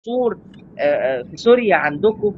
دستور آه، آه، في سوريا عندكم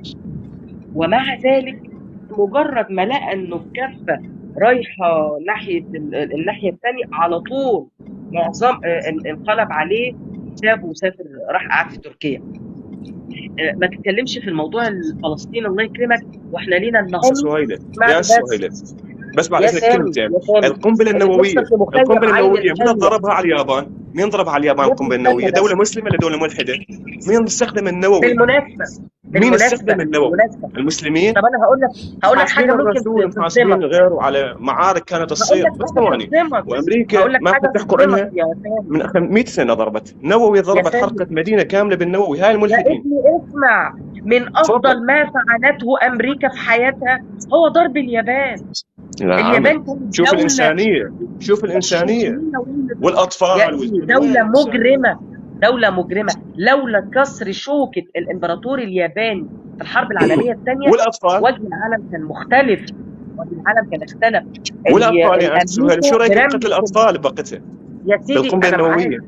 ومع ذلك مجرد ما لقى انه الكفه رايحه ناحيه ال- ال- الناحيه الثانيه على طول معظم آه، ان- انقلب عليه سابه وسافر راح قعد في تركيا آه، ما تتكلمش في الموضوع الفلسطيني الله يكرمك واحنا لينا يا النهارده سهيلة اسمعني يا بس سهيلة بس بعد يا اذنك سامي كلمتين يا سامي القنبله اللي النوويه بيحصل في مخيم القنبله عين النوويه من الجنه ضربها على اليابان؟ مين ضربها على اليابان يا ابني القنبله استنى النوويه؟ دوله بس مسلمه ولا دوله ملحده؟ مين استخدم النووي؟ بالمناسبه مين استخدم بالمناسبه النووي؟ بالمناسبه المسلمين؟ طب انا هقول لك هقول لك محاسبين حاجه ممكن الرسول محاسبين تصدمك غيره على معارك كانت هقول تصير لك بس حاجه ثواني تصدمك وامريكا هقول لك ما حاجه بتحكوا تصدمك عنها يا سامي من أخ- 100 سنه ضربت نووي يا ضربت سامي حرقت مدينه كامله بالنووي هاي يا الملحدين ابني اسمع من تفضل افضل ما فعلته امريكا في حياتها هو ضرب اليابان نعم اليابان كانت شوف دوله الانسانيه شوف الانسانيه مين يا والاطفال ابني والزلمات دوله والنساء مجرمه دوله مجرمه لولا كسر شوكه الامبراطور الياباني في الحرب العالميه الثانيه والاطفال وجه العالم كان مختلف وجه العالم كان اختلف ال- والاطفال يا اخي سهيل شو الامريكا رايك بقتل برمت الاطفال بقتها يا سيدي بالقنبله انا معاك النوويه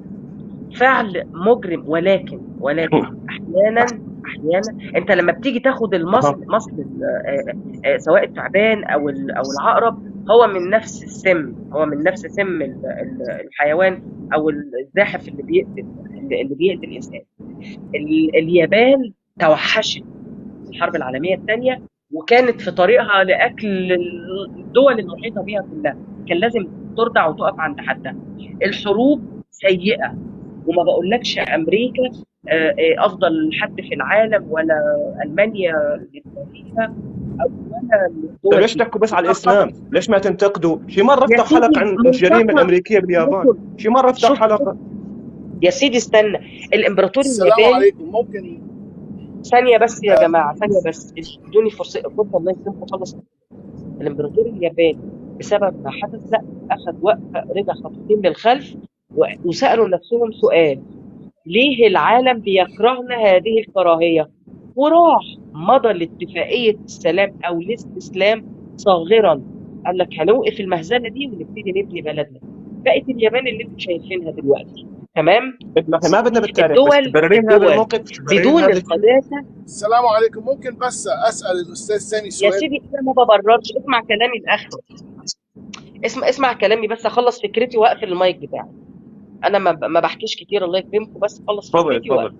فعل مجرم ولكن ولكن احيانا احيانا انت لما بتيجي تاخد المصل أها. مصل ال- آه، آه، سواء التعبان او ال- او العقرب هو من نفس السم هو من نفس سم ال- ال- الحيوان او الزاحف اللي بيقتل اللي بيقتل الانسان ال- اليابان توحشت في الحرب العالميه الثانيه وكانت في طريقها لاكل الدول المحيطه بها كلها كان لازم ترضع وتقف عند حدها الحروب سيئه وما بقولكش امريكا آه، آه، افضل حد في العالم ولا المانيا للتاريخ او ولا طيب الدول ليش دي تحكوا بس على منطقه الاسلام؟ ليش ما تنتقدوا؟ شي مره يا افتح حلقه سيدي عن الجريمه منطقه الامريكيه باليابان، شوف شي مره افتح شوف حلقه يا سيدي استنى الامبراطور السلام الياباني عليكم ممكن ثانيه بس يا آه، جماعه ثانيه بس ادوني فرصه فرصه الله يسلمكم خلص الامبراطور الياباني بسبب ما حدث لا اخذ وقفه رجع خطوتين للخلف و- وسالوا نفسهم سؤال ليه العالم بيكرهنا هذه الكراهيه وراح مضى لاتفاقيه السلام او الاستسلام صاغرا قال لك هنوقف المهزله دي ونبتدي نبني بلدنا بقت اليابان اللي انتم شايفينها دلوقتي تمام ما إحنا ما بدنا بالتاريخ بس الدول تبررين هذا الدول الموقف تبررين بدون هذا الشيء القداسه السلام عليكم ممكن بس اسال الاستاذ سامي يا سؤال سيدي انا ما ببررش اسمع كلامي لاخره اسمع اسمع كلامي بس اخلص فكرتي واقفل المايك بتاعي انا ما ب- ما بحكيش كتير الله يكرمكم بس اخلص تفضل فكرتي تفضل واقفل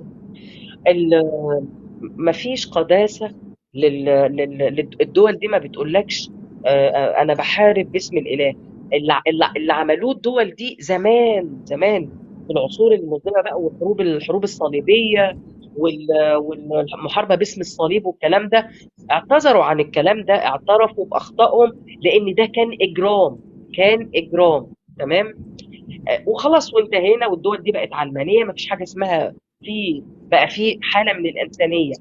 ال- مفيش قداسه لل... لل... للدول دي ما بتقولكش آه، آه، انا بحارب باسم الاله اللي, اللي, اللي عملوه الدول دي زمان زمان في العصور المظلمه بقى والحروب الحروب الصليبيه وال- والمحاربه باسم الصليب والكلام ده اعتذروا عن الكلام ده اعترفوا باخطائهم لان ده كان اجرام كان اجرام تمام آه، وخلاص وانتهينا والدول دي بقت علمانيه مفيش حاجه اسمها في بقى في حاله من الانسانيه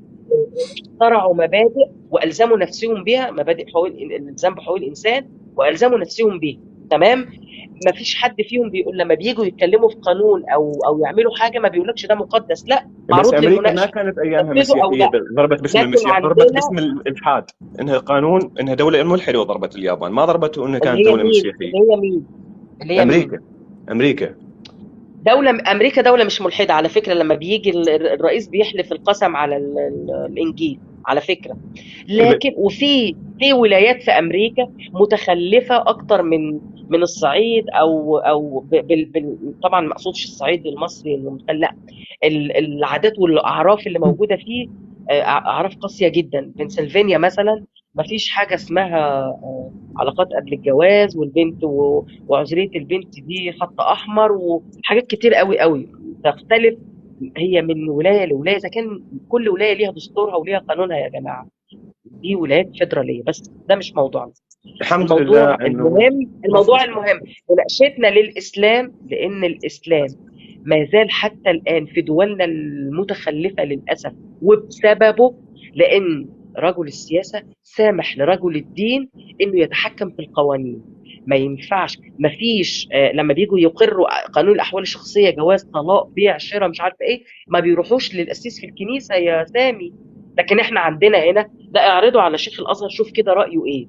اخترعوا مبادئ والزموا نفسهم بها مبادئ حقوق الإن- الالزام بحقوق الانسان والزموا نفسهم بيها تمام ما فيش حد فيهم بيقول لما بييجوا يتكلموا في قانون او او يعملوا حاجه ما بيقولكش ده مقدس لا بس معروض امريكا ما للمناقشه كانت ايامها نفذوا او مسيحيه لا ضربت باسم لكن المسيح ضربت عندنا باسم الالحاد انها قانون انها دوله ملحده وضربت اليابان ما ضربته انها اللي كانت هي دوله مين مسيحيه اللي هي مين اللي هي مين امريكا امريكا دولة أمريكا دولة مش ملحدة على فكرة لما بيجي ال- الرئيس بيحلف القسم على ال- ال- الإنجيل على فكرة لكن وفي في ولايات في أمريكا متخلفة أكتر من من الصعيد أو أو ب- بال بال طبعا ما أقصدش الصعيد المصري إنه متخلف، لا ال- العادات والأعراف اللي موجودة فيه آه، أعراف قاسية جدا بنسلفانيا مثلا ما فيش حاجة اسمها آه، علاقات قبل الجواز والبنت و- وعذرية البنت دي خط أحمر وحاجات كتير قوي قوي تختلف هي من ولاية لولاية إذا كان كل ولاية ليها دستورها وليها قانونها يا جماعة دي ولايات فيدرالية بس ده مش موضوعنا الحمد لله الموضوع انه المهم ما الموضوع فيش المهم مناقشتنا للإسلام لأن الإسلام ما زال حتى الآن في دولنا المتخلفة للأسف وبسببه لأن رجل السياسة سامح لرجل الدين إنه يتحكم في القوانين ما ينفعش ما فيش آه لما بيجوا يقروا قانون الأحوال الشخصية جواز طلاق بيع شراء مش عارفة إيه ما بيروحوش للقسيس في الكنيسة يا سامي لكن إحنا عندنا هنا لا اعرضوا على شيخ الأزهر شوف كده رأيه إيه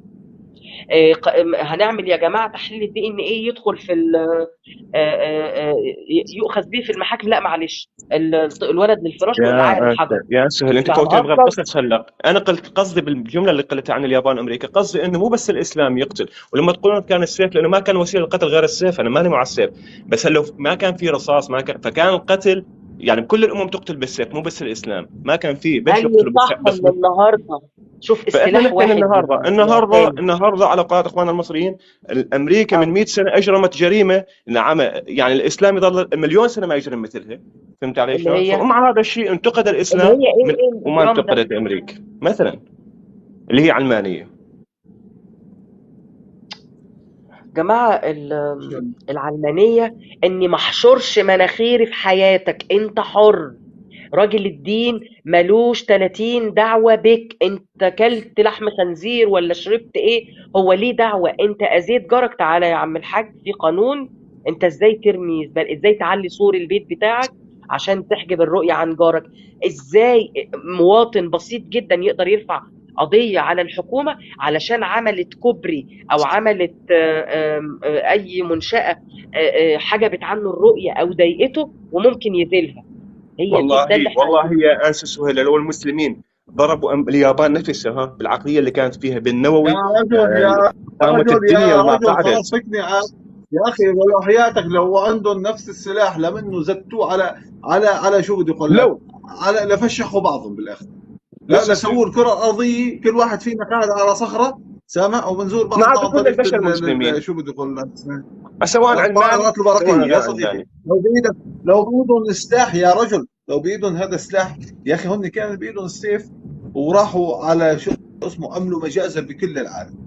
آه، ق- م- هنعمل يا جماعه تحليل الدي ان ايه يدخل في ال- آه، آه، آه، ي- يؤخذ به في المحاكم لا معلش ال- الولد للفراش والعاهر يا الحجر يا سهل انت احنا فوتين بغير هنهزر قصص هلا انا قلت قصدي بالجمله اللي قلتها عن اليابان وامريكا قصدي انه مو بس الاسلام يقتل ولما تقولون كان السيف لانه ما كان وسيله للقتل غير السيف انا ماني مع السيف بس لو ما كان في رصاص ما كان فكان القتل يعني كل الامم تقتل بالسيف مو بس الاسلام ما كان في بس ايوه يقتلوا صح بالسيف بس ان النهارده شوف فاحنا السلاح نحكي واحد النهارده يا النهارده سامي النهارده على قناه اخواننا المصريين امريكا من اه 100 سنه اجرمت جريمه نعم يعني الاسلام يظل مليون سنه ما يجرم مثلها فهمت علي اللي شلون؟ هي ومع هذا الشيء انتقد اللي الاسلام هي ايه من ايه وما الاجرام ده انتقدت امريكا مثلا اللي هي علمانيه جماعة ال- العلمانية اني ما احشرش مناخيري في حياتك انت حر راجل الدين ملوش 30 دعوة بك انت كلت لحم خنزير ولا شربت ايه هو ليه دعوة انت اذيت جارك تعالى يا عم الحاج في قانون انت ازاي ترمي زبالة ازاي تعلي سور البيت بتاعك عشان تحجب الرؤية عن جارك ازاي مواطن بسيط جدا يقدر يرفع قضية على الحكومة علشان عملت كوبري او عملت آه، آم، آه، اي منشأة آه، آه، حجبت عنه الرؤية او ضايقته وممكن يذلها هي دي والله ده اللي احنا والله عايزينه يا انسه سهيل لو المسلمين ضربوا أم- اليابان نفسها ها بالعقليه اللي كانت فيها بالنووي يا رجل يا آه، قامت رجل الدنيا يا وما رجل قعدت خلاص فكني عاد يا اخي ولو حياتك لو عندهم نفس السلاح لمنه زتوه على على على شو بدي اقول لك لو على لفشخوا بعضهم بالاخر لا بس لسووا الكره الارضيه كل واحد فينا قاعد على صخره سامع وبنزور ما بعضنا عاد عن كل طريق البشر ال- ال- مسلمين شو بدي اقول لك سواء علماني القرارات سواء الورقيه غير يا صديقي علماني لو بايدك لو بايدهم سلاح يا رجل لو بايدهم هذا سلاح يا اخي هن كان بايدهم السيف وراحوا على شو اسمه عملوا مجازر بكل العالم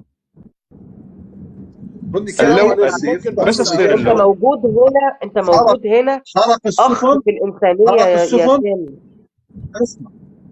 هن كان اللو على معلش السيف ممكن بس بس بس تصير انت اللو موجود هنا انت حرق موجود هنا حرق اخ السفن في الانسانيه حرق يا يا السفن سامي اسمع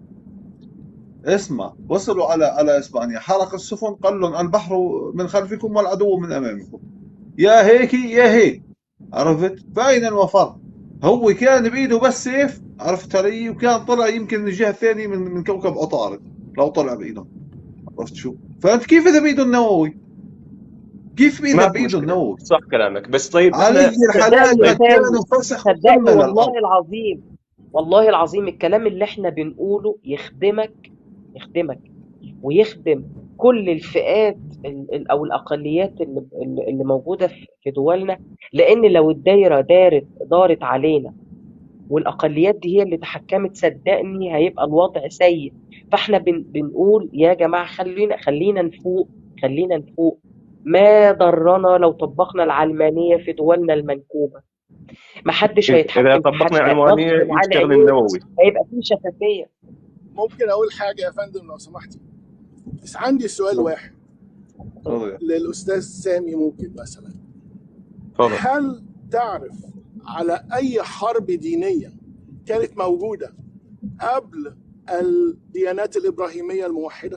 اسمع وصلوا على على اسبانيا حرق السفن قال لهم البحر من خلفكم والعدو من امامكم يا هيك يا هيك عرفت فاين المفر هو كان بايده بس سيف عرفت علي وكان طلع يمكن من الجهه الثانيه من من كوكب عطارد لو طلع بايده عرفت شو فانت كيف اذا بايده النووي كيف اذا ما في بايده مشكله النووي صح كلامك بس طيب علي احنا الحلال صدقني يا قد سامي كانوا فسخ صدقني قمة والله للارض العظيم والله العظيم الكلام اللي احنا بنقوله يخدمك يخدمك ويخدم كل الفئات ال- ال- او الاقليات اللي اللي اللي موجوده في في دولنا لان لو الدايره دارت دارت علينا والاقليات دي هي اللي تحكمت صدقني هيبقى الوضع سيء فاحنا بن بنقول يا جماعه خلينا خلينا نفوق خلينا نفوق ما ضرنا لو طبقنا العلمانيه في دولنا المنكوبه محدش اذا هيتحكم في طبقنا حد العلمانيه غصب عن يشتغل عينيه النووي هيبقى فيه شفافيه ممكن اقول حاجه يا فندم لو سمحتي بس عندي سؤال واحد تفضل. للاستاذ سامي ممكن مثلا تفضل هل تعرف على اي حرب دينيه كانت موجوده قبل الديانات الابراهيميه الموحده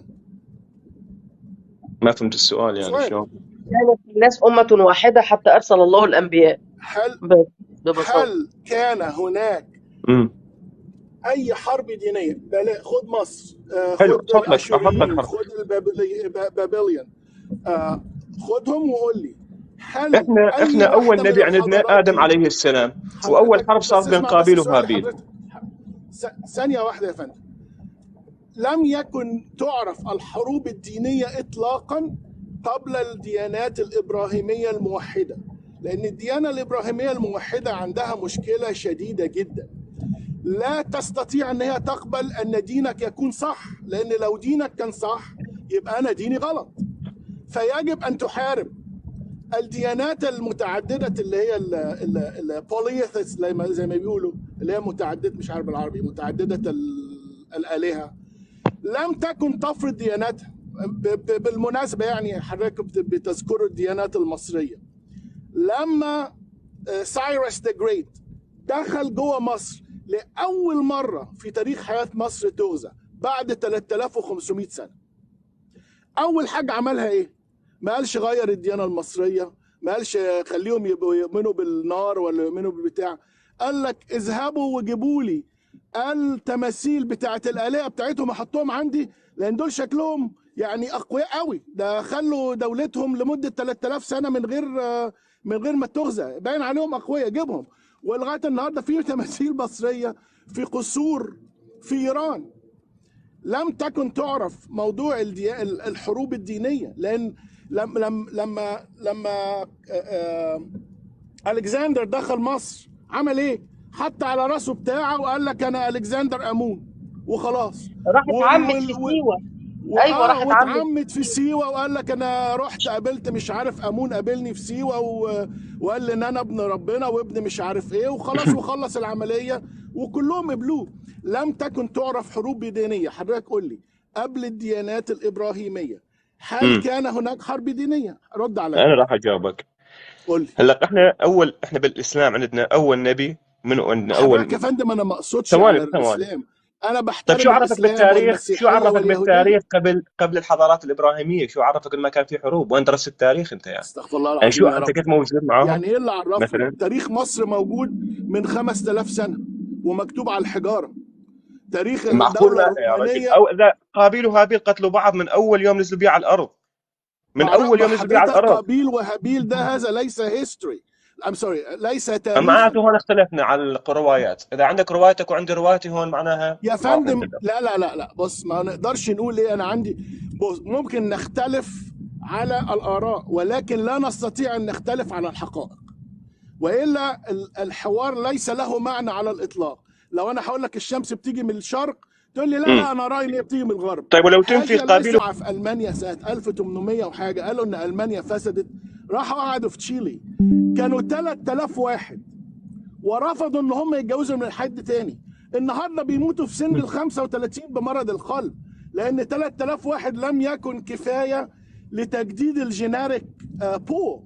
ما فهمت السؤال يعني سؤال شلون كانت الناس أمة واحدة حتى أرسل الله الأنبياء هل بس ببساطة هل كان هناك امم اي حرب دينيه بلا خد مصر آه، حلو خد حط لك احط لك الاشوريين حرف خد البابلي- با- بابليون آه، خدهم وقول لي هل احنا اي احنا اول واحده من نبي عندنا الحضارات ادم دي عليه السلام واول حضرتك حرب بس صارت بين اسمع بس قابيل سؤالي وهابيل حضرتك س- ثانيه واحده يا فندم لم يكن تعرف الحروب الدينيه اطلاقا قبل الديانات الابراهيميه الموحده لان الديانه الابراهيميه الموحده عندها مشكله شديده جدا لا تستطيع ان هي تقبل ان دينك يكون صح لان لو دينك كان صح يبقى انا ديني غلط فيجب ان تحارب الديانات المتعدده اللي هي البوليثيس زي ما زي ما بيقولوا اللي هي متعدده مش عارف بالعربي متعدده ال- الالهه لم تكن تفرض دياناتها ب- ب- بالمناسبه يعني حضرتك بت- بتذكروا الديانات المصريه لما سايرس ذا جريت دخل جوه مصر لاول مره في تاريخ حياه مصر تغزى بعد 3500 سنه اول حاجه عملها ايه ما قالش غير الديانه المصريه ما قالش خليهم يبقوا يؤمنوا بالنار ولا يؤمنوا بالبتاع قال لك اذهبوا وجيبوا لي التماثيل بتاعت الالهه بتاعتهم احطهم عندي لان دول شكلهم يعني اقوياء قوي ده خلوا دولتهم لمده 3000 سنه من غير من غير ما تغزى باين عليهم اقوياء جيبهم ولغايه النهارده في تماثيل مصريه في قصور في ايران لم تكن تعرف موضوع الدي... الحروب الدينيه لان لم لم لما لما آه، آه، الكسندر دخل مصر عمل ايه؟ حط على راسه بتاعه وقال لك انا الكسندر امون وخلاص راح و- اتعمد وال- في وال- سيوه و- ايوه آه، راح اتعمد واتعمد في سيوه وقال لك انا رحت قابلت مش عارف امون قابلني في سيوه و... وقال لي ان انا ابن ربنا وابن مش عارف ايه وخلاص وخلص العمليه وكلهم قبلوه لم تكن تعرف حروب دينيه حضرتك قول لي قبل الديانات الابراهيميه هل امم كان هناك حرب دينيه رد عليا انا راح اجاوبك قول لي هلا احنا اول احنا بالاسلام عندنا اول نبي من عندنا حضرتك اول يا فندم انا ما اقصدش ثواني على ثواني الاسلام انا طيب بحترم شو عرفك الاسلام بالتاريخ شو والمسيحيه عرفك واليهوديه بالتاريخ قبل قبل الحضارات الابراهيميه شو عرفك إن ما كان في حروب وين درست التاريخ انت يعني استغفر الله يعني شو العظيم يا انت رب كنت موجود معاهم يعني ايه اللي عرفني مثلا تاريخ مصر موجود من 5000 سنه ومكتوب على الحجاره تاريخ معقول الدوله لا يا رجل الرومانيه او لا قابيل وهابيل قتلوا بعض من اول يوم نزلوا بيه على الارض من معرف اول يوم نزلوا بيه على حضرتك الارض قابيل وهابيل ده هذا ليس هيستوري ام سوري ليس تاريخا معناته هون اختلفنا على الروايات اذا عندك روايتك وعندي روايتي هون معناها يا ما فهمت فندم لك لا لا لا لا بص ما نقدرش نقول ايه انا عندي بص ممكن نختلف على الاراء ولكن لا نستطيع ان نختلف على الحقائق والا ال- الحوار ليس له معنى على الاطلاق لو انا هقول لك الشمس بتيجي من الشرق تقول لي لا امم لا انا رايي ان هي بتيجي من الغرب طيب ولو تنفي حاجه قابيل لسه في المانيا سنه 1800 وحاجه قالوا ان المانيا فسدت راحوا قعدوا في تشيلي كانوا 3000 واحد ورفضوا ان هم يتجوزوا من حد تاني النهارده بيموتوا في سن ال 35 بمرض القلب لان 3000 واحد لم يكن كفايه لتجديد الجينيريك بول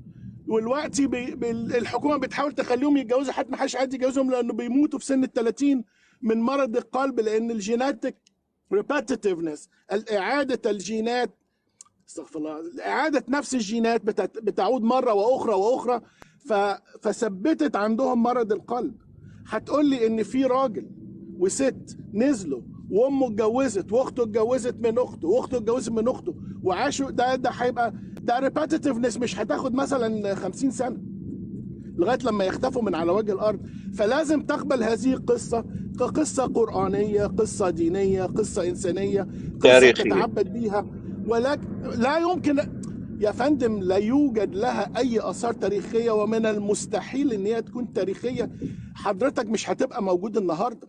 والوقت بي بي الحكومه بتحاول تخليهم يتجوزوا حتى ما حدش عايز يتجوزهم لانه بيموتوا في سن ال 30 من مرض القلب لان الجيناتيك ريبيتيتيفنس اعاده الجينات استغفر الله اعاده نفس الجينات بتت- بتعود مره واخرى واخرى ف... فثبتت عندهم مرض القلب هتقول لي ان في راجل وست نزلوا وامه اتجوزت واخته اتجوزت من اخته واخته اتجوزت من اخته وعاشوا ده ده هيبقى ده ريبيتيتيفنس مش هتاخد مثلا 50 سنه لغايه لما يختفوا من على وجه الارض فلازم تقبل هذه القصه كقصه قرانيه قصه دينيه قصه انسانيه قصه تاريخية تتعبد بيها ولكن لا يمكن يا فندم لا يوجد لها اي اثار تاريخيه ومن المستحيل ان هي تكون تاريخيه حضرتك مش هتبقى موجود النهارده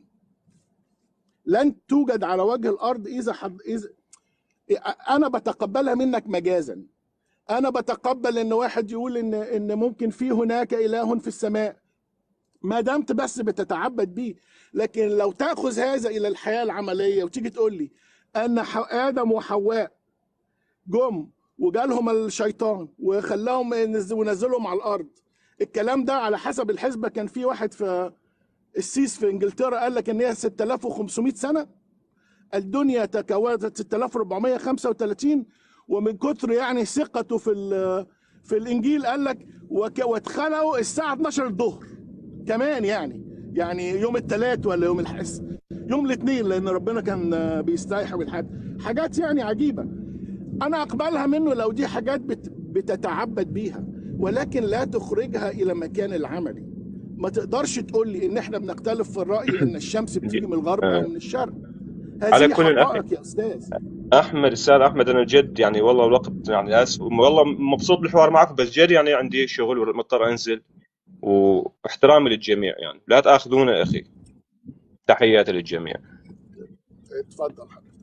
لن توجد على وجه الارض اذا حد اذا انا بتقبلها منك مجازا انا بتقبل ان واحد يقول ان ان ممكن في هناك اله في السماء ما دمت بس بتتعبد بيه لكن لو تاخذ هذا الى الحياه العمليه وتيجي تقول لي ان ح- ادم وحواء جم وجالهم الشيطان وخلاهم ينز- ونزلهم على الارض الكلام ده على حسب الحسبه كان في واحد في السيس في انجلترا قال لك ان هي 6500 سنه الدنيا تكونت 6435 ومن كتر يعني ثقته في ال- في الانجيل قال لك وك- واتخلقوا الساعه 12 الظهر كمان يعني يعني يوم الثلاث ولا يوم الحس يوم الاثنين لان ربنا كان بيستريح بالحد حاجات يعني عجيبه انا اقبلها منه لو دي حاجات بت بتتعبد بيها ولكن لا تخرجها الى مكان العملي ما تقدرش تقول لي ان احنا بنختلف في الراي ان الشمس بتيجي من الغرب او آه. من الشرق على هذه كل الأخ... حقائق يا استاذ احمد استاذ احمد انا جد يعني والله الوقت يعني اسف والله مبسوط بالحوار معكم بس جد يعني عندي شغل ومضطر انزل واحترامي للجميع يعني لا تاخذونا اخي تحياتي للجميع اتفضل حضرتك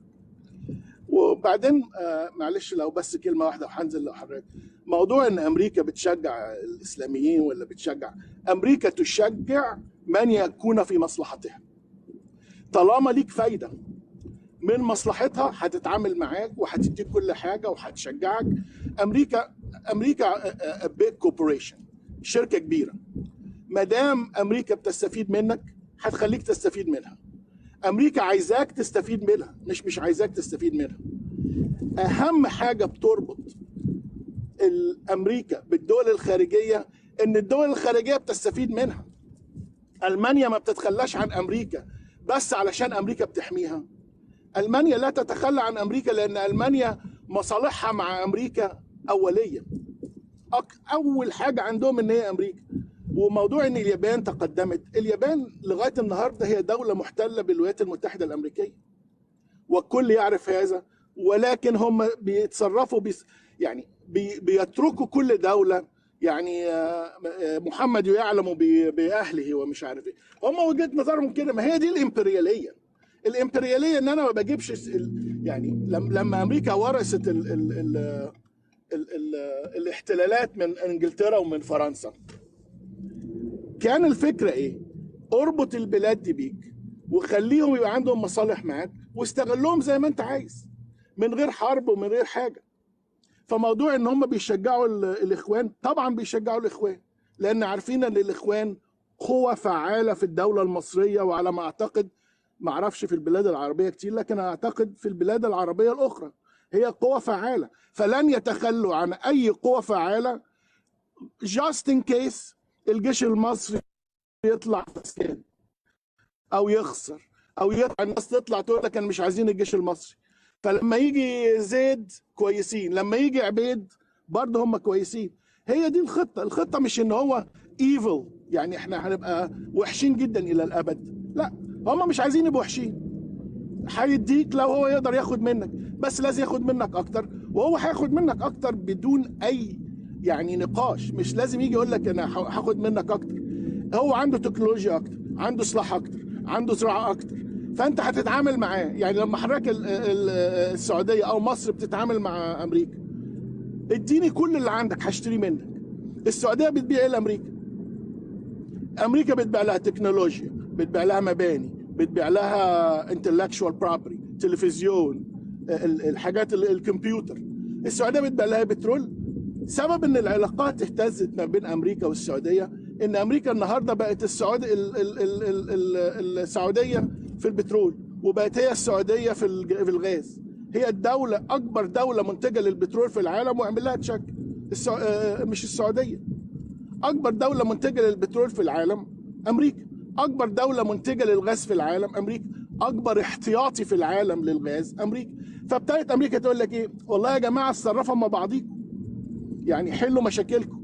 وبعدين آه معلش لو بس كلمه واحده وهنزل لحضرتك موضوع ان امريكا بتشجع الاسلاميين ولا بتشجع امريكا تشجع من يكون في مصلحتها طالما ليك فايده من مصلحتها هتتعامل معاك وهتديك كل حاجه وهتشجعك امريكا امريكا بيج كوبريشن شركه كبيره ما دام امريكا بتستفيد منك هتخليك تستفيد منها امريكا عايزاك تستفيد منها مش مش عايزاك تستفيد منها اهم حاجه بتربط امريكا بالدول الخارجيه ان الدول الخارجيه بتستفيد منها المانيا ما بتتخلاش عن امريكا بس علشان امريكا بتحميها المانيا لا تتخلى عن امريكا لان المانيا مصالحها مع امريكا اوليه أك- اول حاجه عندهم ان هي امريكا وموضوع ان اليابان تقدمت اليابان لغايه النهارده هي دوله محتله بالولايات المتحده الامريكيه والكل يعرف هذا ولكن هم بيتصرفوا بيس يعني بي بيتركوا كل دوله يعني آه، آه، محمد يعلم ب- باهله ومش عارف ايه هم وجهه نظرهم كده ما هي دي الامبرياليه الامبرياليه ان انا ما بجيبش س- ال- يعني لم- لما امريكا ورثت ال ال ال ال ال الاحتلالات من انجلترا ومن فرنسا كان الفكره ايه؟ اربط البلاد دي بيك وخليهم يبقى عندهم مصالح معاك واستغلهم زي ما انت عايز من غير حرب ومن غير حاجه فموضوع ان هم بيشجعوا ال- الاخوان طبعا بيشجعوا الاخوان لان عارفين ان الاخوان قوة فعالة في الدولة المصرية وعلى ما اعتقد ما اعرفش في البلاد العربية كتير لكن اعتقد في البلاد العربية الاخرى هي قوة فعالة فلن يتخلوا عن اي قوة فعالة just in case الجيش المصري يطلع فساد او يخسر او يطلع الناس تطلع تقول لك انا مش عايزين الجيش المصري فلما يجي زيد كويسين لما يجي عبيد برضه هم كويسين هي دي الخطه الخطه مش ان هو ايفل يعني احنا هنبقى وحشين جدا الى الابد لا هم مش عايزين يبقوا وحشين هيديك لو هو يقدر ياخد منك بس لازم ياخد منك اكتر وهو هياخد منك اكتر بدون اي يعني نقاش مش لازم يجي يقول لك انا هاخد منك اكتر هو عنده تكنولوجيا اكتر عنده سلاح اكتر عنده زراعه اكتر فانت هتتعامل معاه يعني لما حضرتك ال- ال- السعوديه او مصر بتتعامل مع امريكا اديني كل اللي عندك هشتري منك السعوديه بتبيع ايه لامريكا امريكا بتبيع لها تكنولوجيا بتبيع لها مباني بتبيع لها intellectual property تلفزيون ال- الحاجات ال- الكمبيوتر السعوديه بتبيع لها بترول سبب ان العلاقات اهتزت ما بين امريكا والسعوديه ان امريكا النهارده بقت السعوديه ال ال ال ال ال السعوديه في البترول وبقت هي السعوديه في الج- في الغاز هي الدوله اكبر دوله منتجه للبترول في العالم واعمل لها تشك السع... آه، مش السعوديه اكبر دوله منتجه للبترول في العالم امريكا اكبر دوله منتجه للغاز في العالم امريكا اكبر احتياطي في العالم للغاز امريكا فابتدت امريكا تقول لك ايه والله يا جماعه اتصرفوا مع بعضيكم يعني حلوا مشاكلكم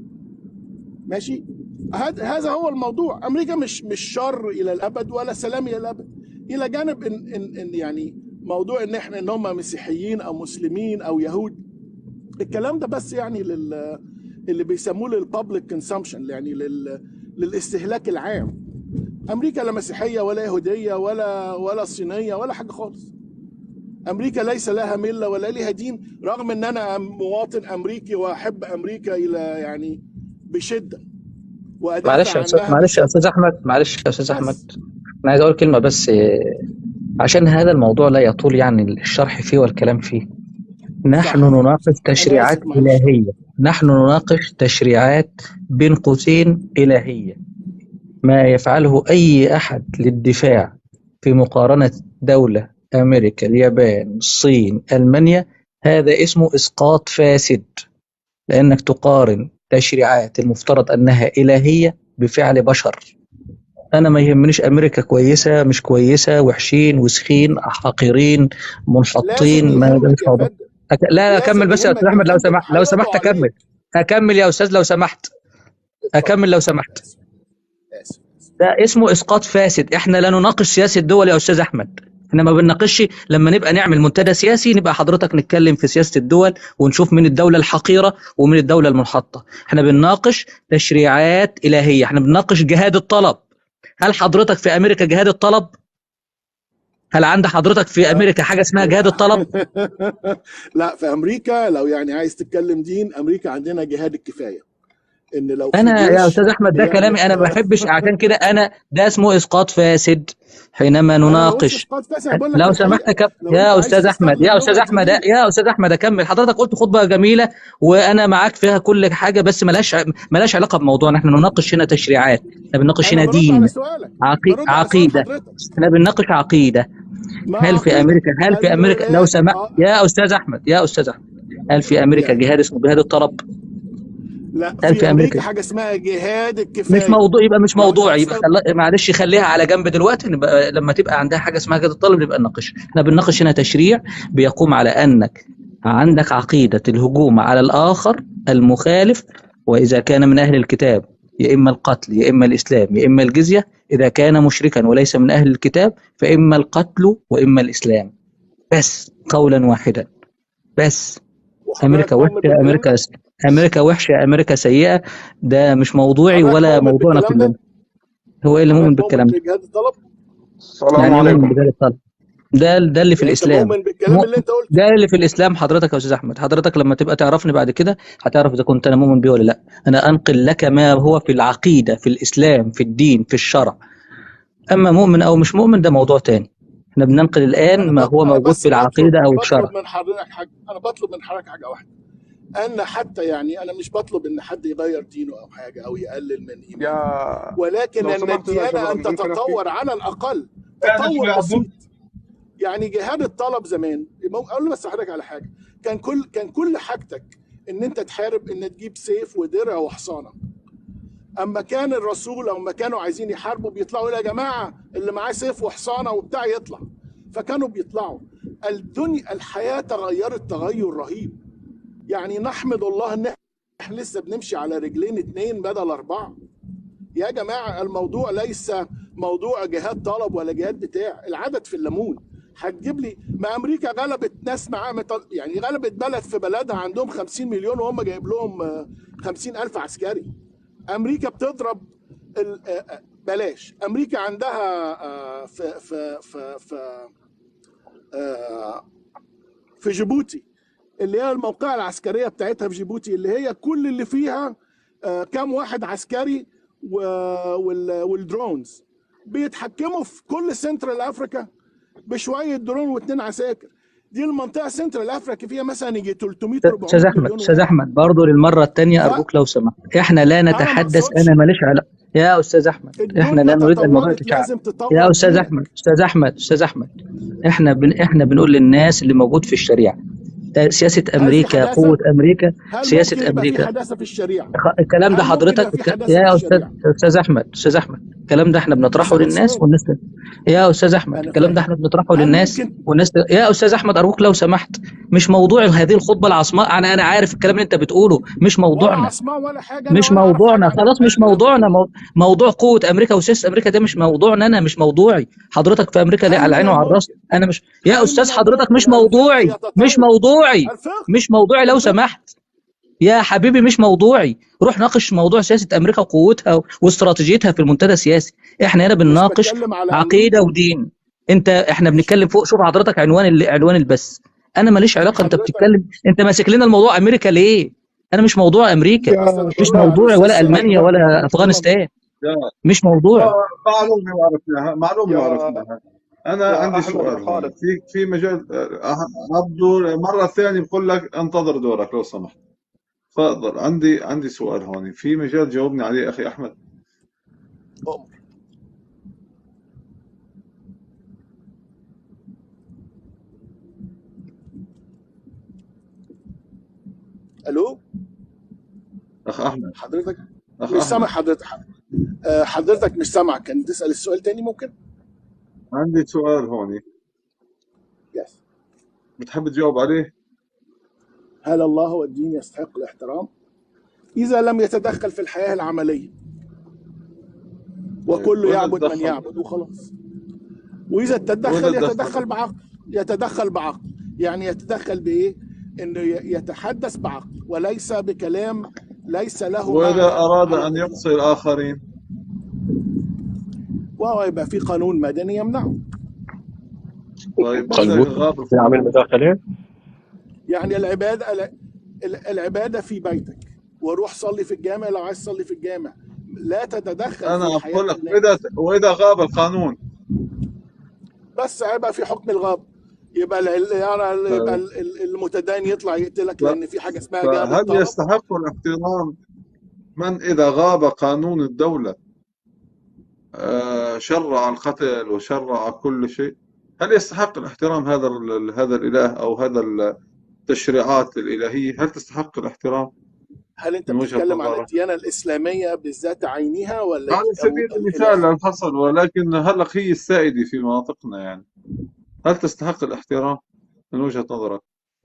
ماشي هذا هذا هو الموضوع امريكا مش مش شر الى الابد ولا سلام الى الابد الى جانب ان ان, إن يعني موضوع ان احنا ان هم مسيحيين او مسلمين او يهود الكلام ده بس يعني لل اللي بيسموه للبابليك كونسامشن يعني لل للاستهلاك العام امريكا لا مسيحيه ولا يهوديه ولا ولا صينيه ولا حاجه خالص امريكا ليس لها مله ولا لها دين رغم ان انا مواطن امريكي واحب امريكا الى يعني بشده وادافع معلش يا استاذ عنها معلش يا بشده استاذ احمد معلش يا استاذ احمد بس انا عايز اقول كلمه بس آه، عشان هذا الموضوع لا يطول يعني الشرح فيه والكلام فيه نحن صح نناقش انا تشريعات اسف معلش الهيه نحن نناقش تشريعات بين قوسين الهيه ما يفعله اي احد للدفاع في مقارنه دوله امريكا اليابان الصين المانيا هذا اسمه اسقاط فاسد لانك تقارن تشريعات المفترض انها الهيه بفعل بشر انا ما يهمنيش امريكا كويسه مش كويسه وحشين وسخين حقيرين لازم منحطين ما ده يهمك مش يا موضوع فندم أك... لا لا لازم اكمل بس يا يهمك استاذ احمد لو ان سمحت لو حياته سمحت اكمل عليك اكمل يا استاذ لو سمحت اتفضل اكمل لو سمحت اسف اسف اسف ده اسمه اسقاط فاسد احنا لا نناقش سياسه الدول يا استاذ احمد احنا ما بنناقش لما نبقى نعمل منتدى سياسي نبقى حضرتك نتكلم في سياسه الدول ونشوف مين الدوله الحقيره ومين الدوله المنحطه احنا بنناقش تشريعات الهيه احنا بنناقش جهاد الطلب هل حضرتك في امريكا جهاد الطلب هل عند حضرتك في امريكا حاجه اسمها جهاد الطلب لا في امريكا لو يعني عايز تتكلم دين امريكا عندنا جهاد الكفايه ان لو في انا يا جيش استاذ احمد ده بيعمل كلامي انا ما بحبش عشان كده انا ده اسمه اسقاط فاسد حينما انا ما قلتش نناقش اسقاط فاسد أنا بقول لك لو سمحت الحقيقه كم... لو انت يا عايز استاذ احمد تستخدم يا لغه استاذ احمد الدين يا استاذ احمد اكمل حضرتك قلت خطبه جميله وانا معاك فيها كل حاجه بس ملهاش ملهاش علاقه بموضوعنا احنا نناقش هنا تشريعات احنا بنناقش انا هنا برد على دين سؤالك عقي... برد على سؤال عقيده حضرتك احنا بنناقش عقيده ما هل في عقيده امريكا هل في امريكا لو الولايات سمحت اه يا استاذ احمد يا استاذ احمد هل في امريكا يعني جهاد اسمه جهاد الطلب لا هل في في امريكا امريكا حاجه اسمها جهاد مش الكفايه موضوع يبقى مش موضوعي يبقى وليس خل... معلش خليها على جنب دلوقتي نبقى لما تبقى عندها حاجه اسمها جهاد الطالب نبقى نناقش احنا بنناقش هنا تشريع بيقوم على انك عندك عقيده الهجوم على الاخر المخالف واذا كان من اهل الكتاب يا اما القتل يا اما الاسلام يا اما الجزيه اذا كان مشركا وليس من اهل الكتاب فاما القتل واما الاسلام بس قولا واحدا بس وحضرتك امريكا مؤمن وحشه بالكلام امريكا ده امريكا وحشه امريكا سيئه ده مش موضوعي حضرتك ولا مؤمن موضوعنا بالكلام كلنا ده هو ايه اللي مؤمن حضرتك مؤمن بالكلام ده بجهاد الطلب السلام يعني ايه مؤمن عليكم بذلك الطلب ده ده اللي في انت الاسلام مؤمن بالكلام مو- اللي انت قلته ده اللي في الاسلام حضرتك يا استاذ احمد حضرتك لما تبقى تعرفني بعد كده هتعرف اذا كنت انا مؤمن بيه ولا لا انا انقل لك ما هو في العقيده في الاسلام في الدين في الشرع اما مؤمن او مش مؤمن ده موضوع تاني احنا بننقل الان انا ما بط... هو انا موجود بس في بطلب العقيده او بطلب الشرع من حضرتك حاجه انا بطلب من حضرتك حاجه واحده ان حتى يعني انا مش بطلب ان حد يغير دينه او حاجه او يقلل من ايمانه يا ولكن لو ان سمحت يا الديانه شباب ان ممكن احكي تتطور على الاقل انا تطور شوي عبد بسيط يعني جهاد الطلب زمان مو- اقول بس حضرتك على حاجه كان كل كان كل حاجتك ان انت تحارب ان تجيب سيف ودرع وحصانه اما كان الرسول او ما كانوا عايزين يحاربوا بيطلعوا يقولوا يا جماعه اللي معاه سيف وحصانه وبتاع يطلع فكانوا بيطلعوا الدنيا الحياه تغيرت تغير رهيب يعني نحمد الله ان احنا لسه بنمشي على رجلين اتنين بدل اربعه يا جماعه الموضوع ليس موضوع جهاد طلب ولا جهاد بتاع العدد في الليمون هتجيب لي ما امريكا غلبت ناس معاها مطل... يعني غلبت بلد في بلدها عندهم 50 مليون وهم جايب لهم آه، 50 الف عسكري امريكا بتضرب ال... آه، آه، بلاش امريكا عندها آه، في في في في آه، في جيبوتي اللي هي الموقعة العسكرية بتاعتها في جيبوتي اللي هي كل اللي فيها آه، كام واحد عسكري و- وال- والدرونز بيتحكموا في كل سنترال افريكا بشوية درون واثنين عساكر دي المنطقة سنترال افريكا فيها مثلا يجي 300 استاذ 400 احمد مليون استاذ واحد احمد برضه للمره الثانيه ف- ارجوك لو سمحت احنا لا انا ما نتحدث اقصدش انا ماليش علاقه يا استاذ احمد احنا الدنيا لا نريد ان الموضوع تطورت يتشعب لازم يا تطور استاذ دينك احمد استاذ احمد استاذ احمد احنا بن احنا بنقول للناس اللي موجود في الشريعه ده سياسه هل في امريكا حداثة؟ قوه امريكا هل سياسه ممكن يبقى في امريكا حداثة في الشريعة؟ خ- الكلام ده هل ممكن حضرتك يبقى في الك- حداثة في يا استاذ الشريعة؟ استاذ احمد استاذ احمد الكلام ده احنا بنطرحه اسأل للناس السؤال والناس يا استاذ احمد أنا الكلام ده فاهم احنا بنطرحه هل للناس ممكن والناس يا استاذ احمد ارجوك لو سمحت مش موضوع هذه الخطبه العصماء انا انا عارف الكلام اللي انت بتقوله مش ولا موضوعنا عصماء ولا حاجة أنا مش ولا أعرف حاجة موضوعنا عن خلاص مش الكلام اللي موضوعنا بتقوله مو- موضوع قوة أمريكا وسياسة أمريكا ده مش موضوعنا أنا مش موضوعي حضرتك في أمريكا ليه هل على من العين وعلى الراس الممكن أنا مش يا هل أستاذ من حضرتك مش الممكن الفقه موضوعي مش يتطور موضوعي الفقه مش موضوعي لو الفقه سمحت يا حبيبي مش موضوعي روح ناقش موضوع سياسة أمريكا وقوتها واستراتيجيتها في المنتدى السياسي إحنا هنا مش بنناقش بتكلم على عقيدة أمريكا ودين أنت إحنا ماشي بنتكلم فوق شوف حضرتك عنوان ال- عنوان البث أنا ماليش علاقة أنت حضرتك بتتكلم أنت ماسك لنا الموضوع أمريكا ليه أنا مش موضوع أمريكا يا أستاذ مش الله موضوعي أستاذ ولا سامح ألمانيا أحمد ولا محترم أفغانستان يا مش موضوعي آه، معلومه وعرفناها معلومه يا وعرفناها انا يا عندي أحمد سؤال يا هون خالد في في مجال آه، عبدو مره ثانيه بقول لك انتظر دورك لو سمحت تفضل عندي عندي سؤال هون في مجال جاوبني عليه اخي احمد أمر ألو اخ احمد حضرتك اخ مش سامع احمد حضرتك آه، حضرتك مش سامع كان تسأل السؤال تاني ممكن؟ عندي سؤال هون يس بتحب تجاوب عليه هل الله والدين يستحق الاحترام؟ إذا لم يتدخل في الحياة العملية طيب وكل وإذا يعبد من تدخل يعبد وخلاص وإذا وإذا تدخل تدخل يتدخل بعقل يتدخل بعقل يعني يتدخل بإيه؟ إنه ي- يتحدث بعقل وليس بكلام ليس له وإذا معنى أراد على أن الإطلاق يقصي الآخرين وهو يبقى في قانون مدني يمنعه طيب بس إذا قلبوت غاب يعمل القانون مداخلة يعني العبادة ال- العبادة في بيتك وروح صلي في الجامع لو عايز تصلي في الجامع لا تتدخل في أنا حياة بقول لك الناس وإذا وإذا غاب القانون بس هيبقى في حكم الغاب يبقى ال- ال- يعني يبقى طيب ال- ال- المتدين يطلع يقتلك ف- لان في حاجه اسمها جهاد فهل الطلب يستحق الاحترام من إذا غاب قانون الدولة آه، شرع القتل وشرع كل شيء هل يستحق الاحترام هذا ال- هذا الإله أو هذا التشريعات الإلهية هل تستحق الاحترام؟ هل انت من وجهة بتتكلم عن نظرك الديانه الاسلاميه بالذات عينها ولا على أو سبيل المثال الخلافه لا الحصر ولكن هلا هي السائدة في مناطقنا يعني هل تستحق الاحترام من وجهة نظرك؟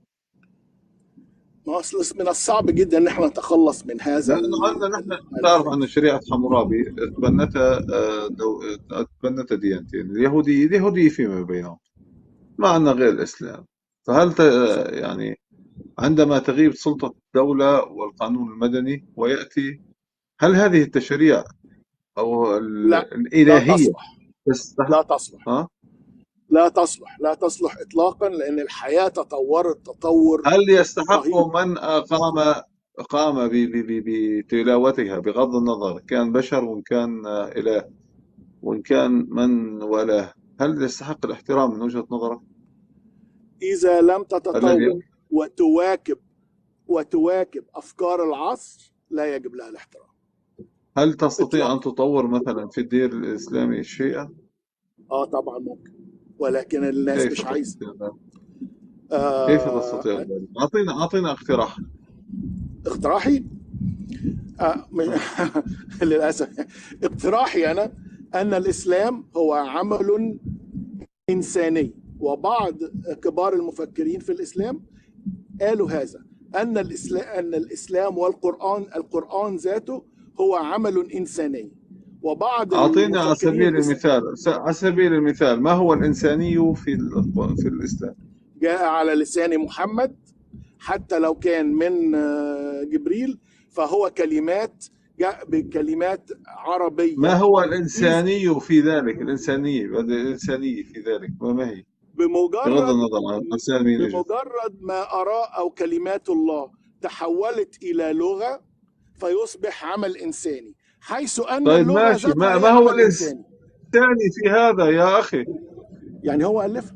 ما اصل من الصعب جدا ان احنا نتخلص من هذا لأنه ال- عندنا نحن ال- تعرف الفكر أن شريعة حمورابي تبنتها آه، دو... تبنتها ديانتين اليهودية اليهودية فيما بينهم ما عندنا غير الإسلام فهل ت... يعني عندما تغيب سلطة الدولة والقانون المدني ويأتي هل هذه التشريع أو ال- لا لا الإلهية تصلح تستحق لا تصلح ها؟ لا تصلح لا تصلح اطلاقا لان الحياه تطورت تطور هل يستحق رهيب من قام قام ب- ب- ب- بتلاوتها بغض النظر كان بشر وإن كان إله وإن كان من والاه هل يستحق الاحترام من وجهة نظرك؟ اذا لم الذي تتطور وتواكب وتواكب افكار العصر لا يجب لها الاحترام هل تستطيع أن اطلاقا تطور مثلا في الدين الإسلامي الشيعة؟ اه طبعا ممكن ولكن الناس كيف مش عايزه تستطيع ذلك؟ كيف آه تستطيع ذلك؟ أعطينا أعطينا اقتراح اقتراحي آه من للاسف اقتراحي انا ان الاسلام هو عمل انساني وبعض كبار المفكرين في الاسلام قالوا هذا ان الاسلام ان الاسلام والقران القران ذاته هو عمل انساني وبعض أعطينا على المفكرين سبيل الإس- المثال س- على سبيل المثال ما هو الإنساني في ال- في الإسلام؟ جاء على لسان محمد حتى لو كان من آه، جبريل فهو كلمات جاء بكلمات عربية ما هو إذ الإنساني في ذلك؟ الإنسانية الإنسانية في ذلك وما هي؟ بغض بمجرد النظر عن الإنسان مين يجد بمجرد ما آراء أو كلمات الله تحولت إلى لغة فيصبح عمل إنساني حيث أن طيب اللغة ماشي ما, ذاتها ما هي هو عمل إنساني الإنساني في هذا يا أخي؟ يعني هو ألفها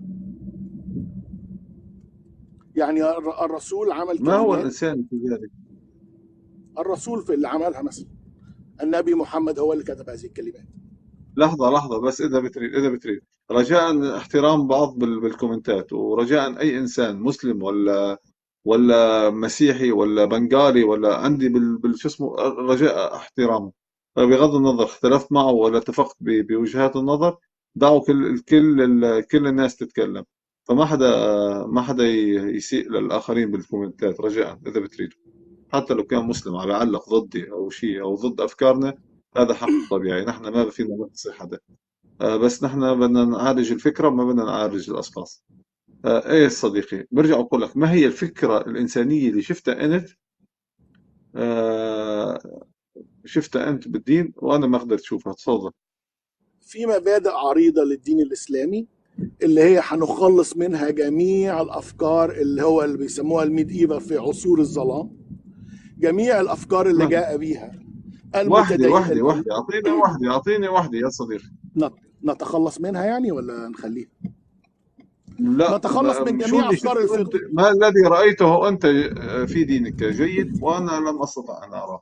يعني الر- الرسول عمل ما هو كلمات الإنساني في ذلك؟ الرسول في اللي عملها مثلا النبي محمد هو اللي كتب هذه الكلمات لحظة لحظة بس إذا بتريد إذا بتريد رجاء احترام بعض بال- بالكومنتات ورجاء أي إنسان مسلم ولا ولا مسيحي ولا بنغالي ولا عندي بال بال- شو اسمه رجاء احترامه بغض النظر اختلفت معه ولا اتفقت ب- بوجهات النظر دعوا كل كل ال- كل الناس تتكلم فما حدا ما حدا ي- يسيء للآخرين بالكومنتات رجاء إذا بتريدوا حتى لو كان مسلم عم يعلق ضدي أو شيء أو ضد أفكارنا هذا حق طبيعي نحن ما فينا نقصي حدا آه، بس نحن بدنا نعالج الفكرة ما بدنا نعالج الأشخاص آه، ايه صديقي برجع اقول لك ما هي الفكره الانسانيه اللي شفتها انت آه، شفتها انت بالدين وانا ما قدرت اشوفها تفضل في مبادئ عريضة للدين الإسلامي اللي هي هنخلص منها جميع الأفكار اللي هو اللي بيسموها الميد إيفا في عصور الظلام جميع الأفكار اللي ما- جاء بيها واحده المتدين واحده واحده اعطيني واحده اعطيني واحده يا صديقي نت- نتخلص منها يعني ولا نخليها لا نتخلص ما- من شو جميع اللي أفكار شفته انت الفقه ما الذي رايته انت آه، في دينك جيد وانا لم استطع ان اراه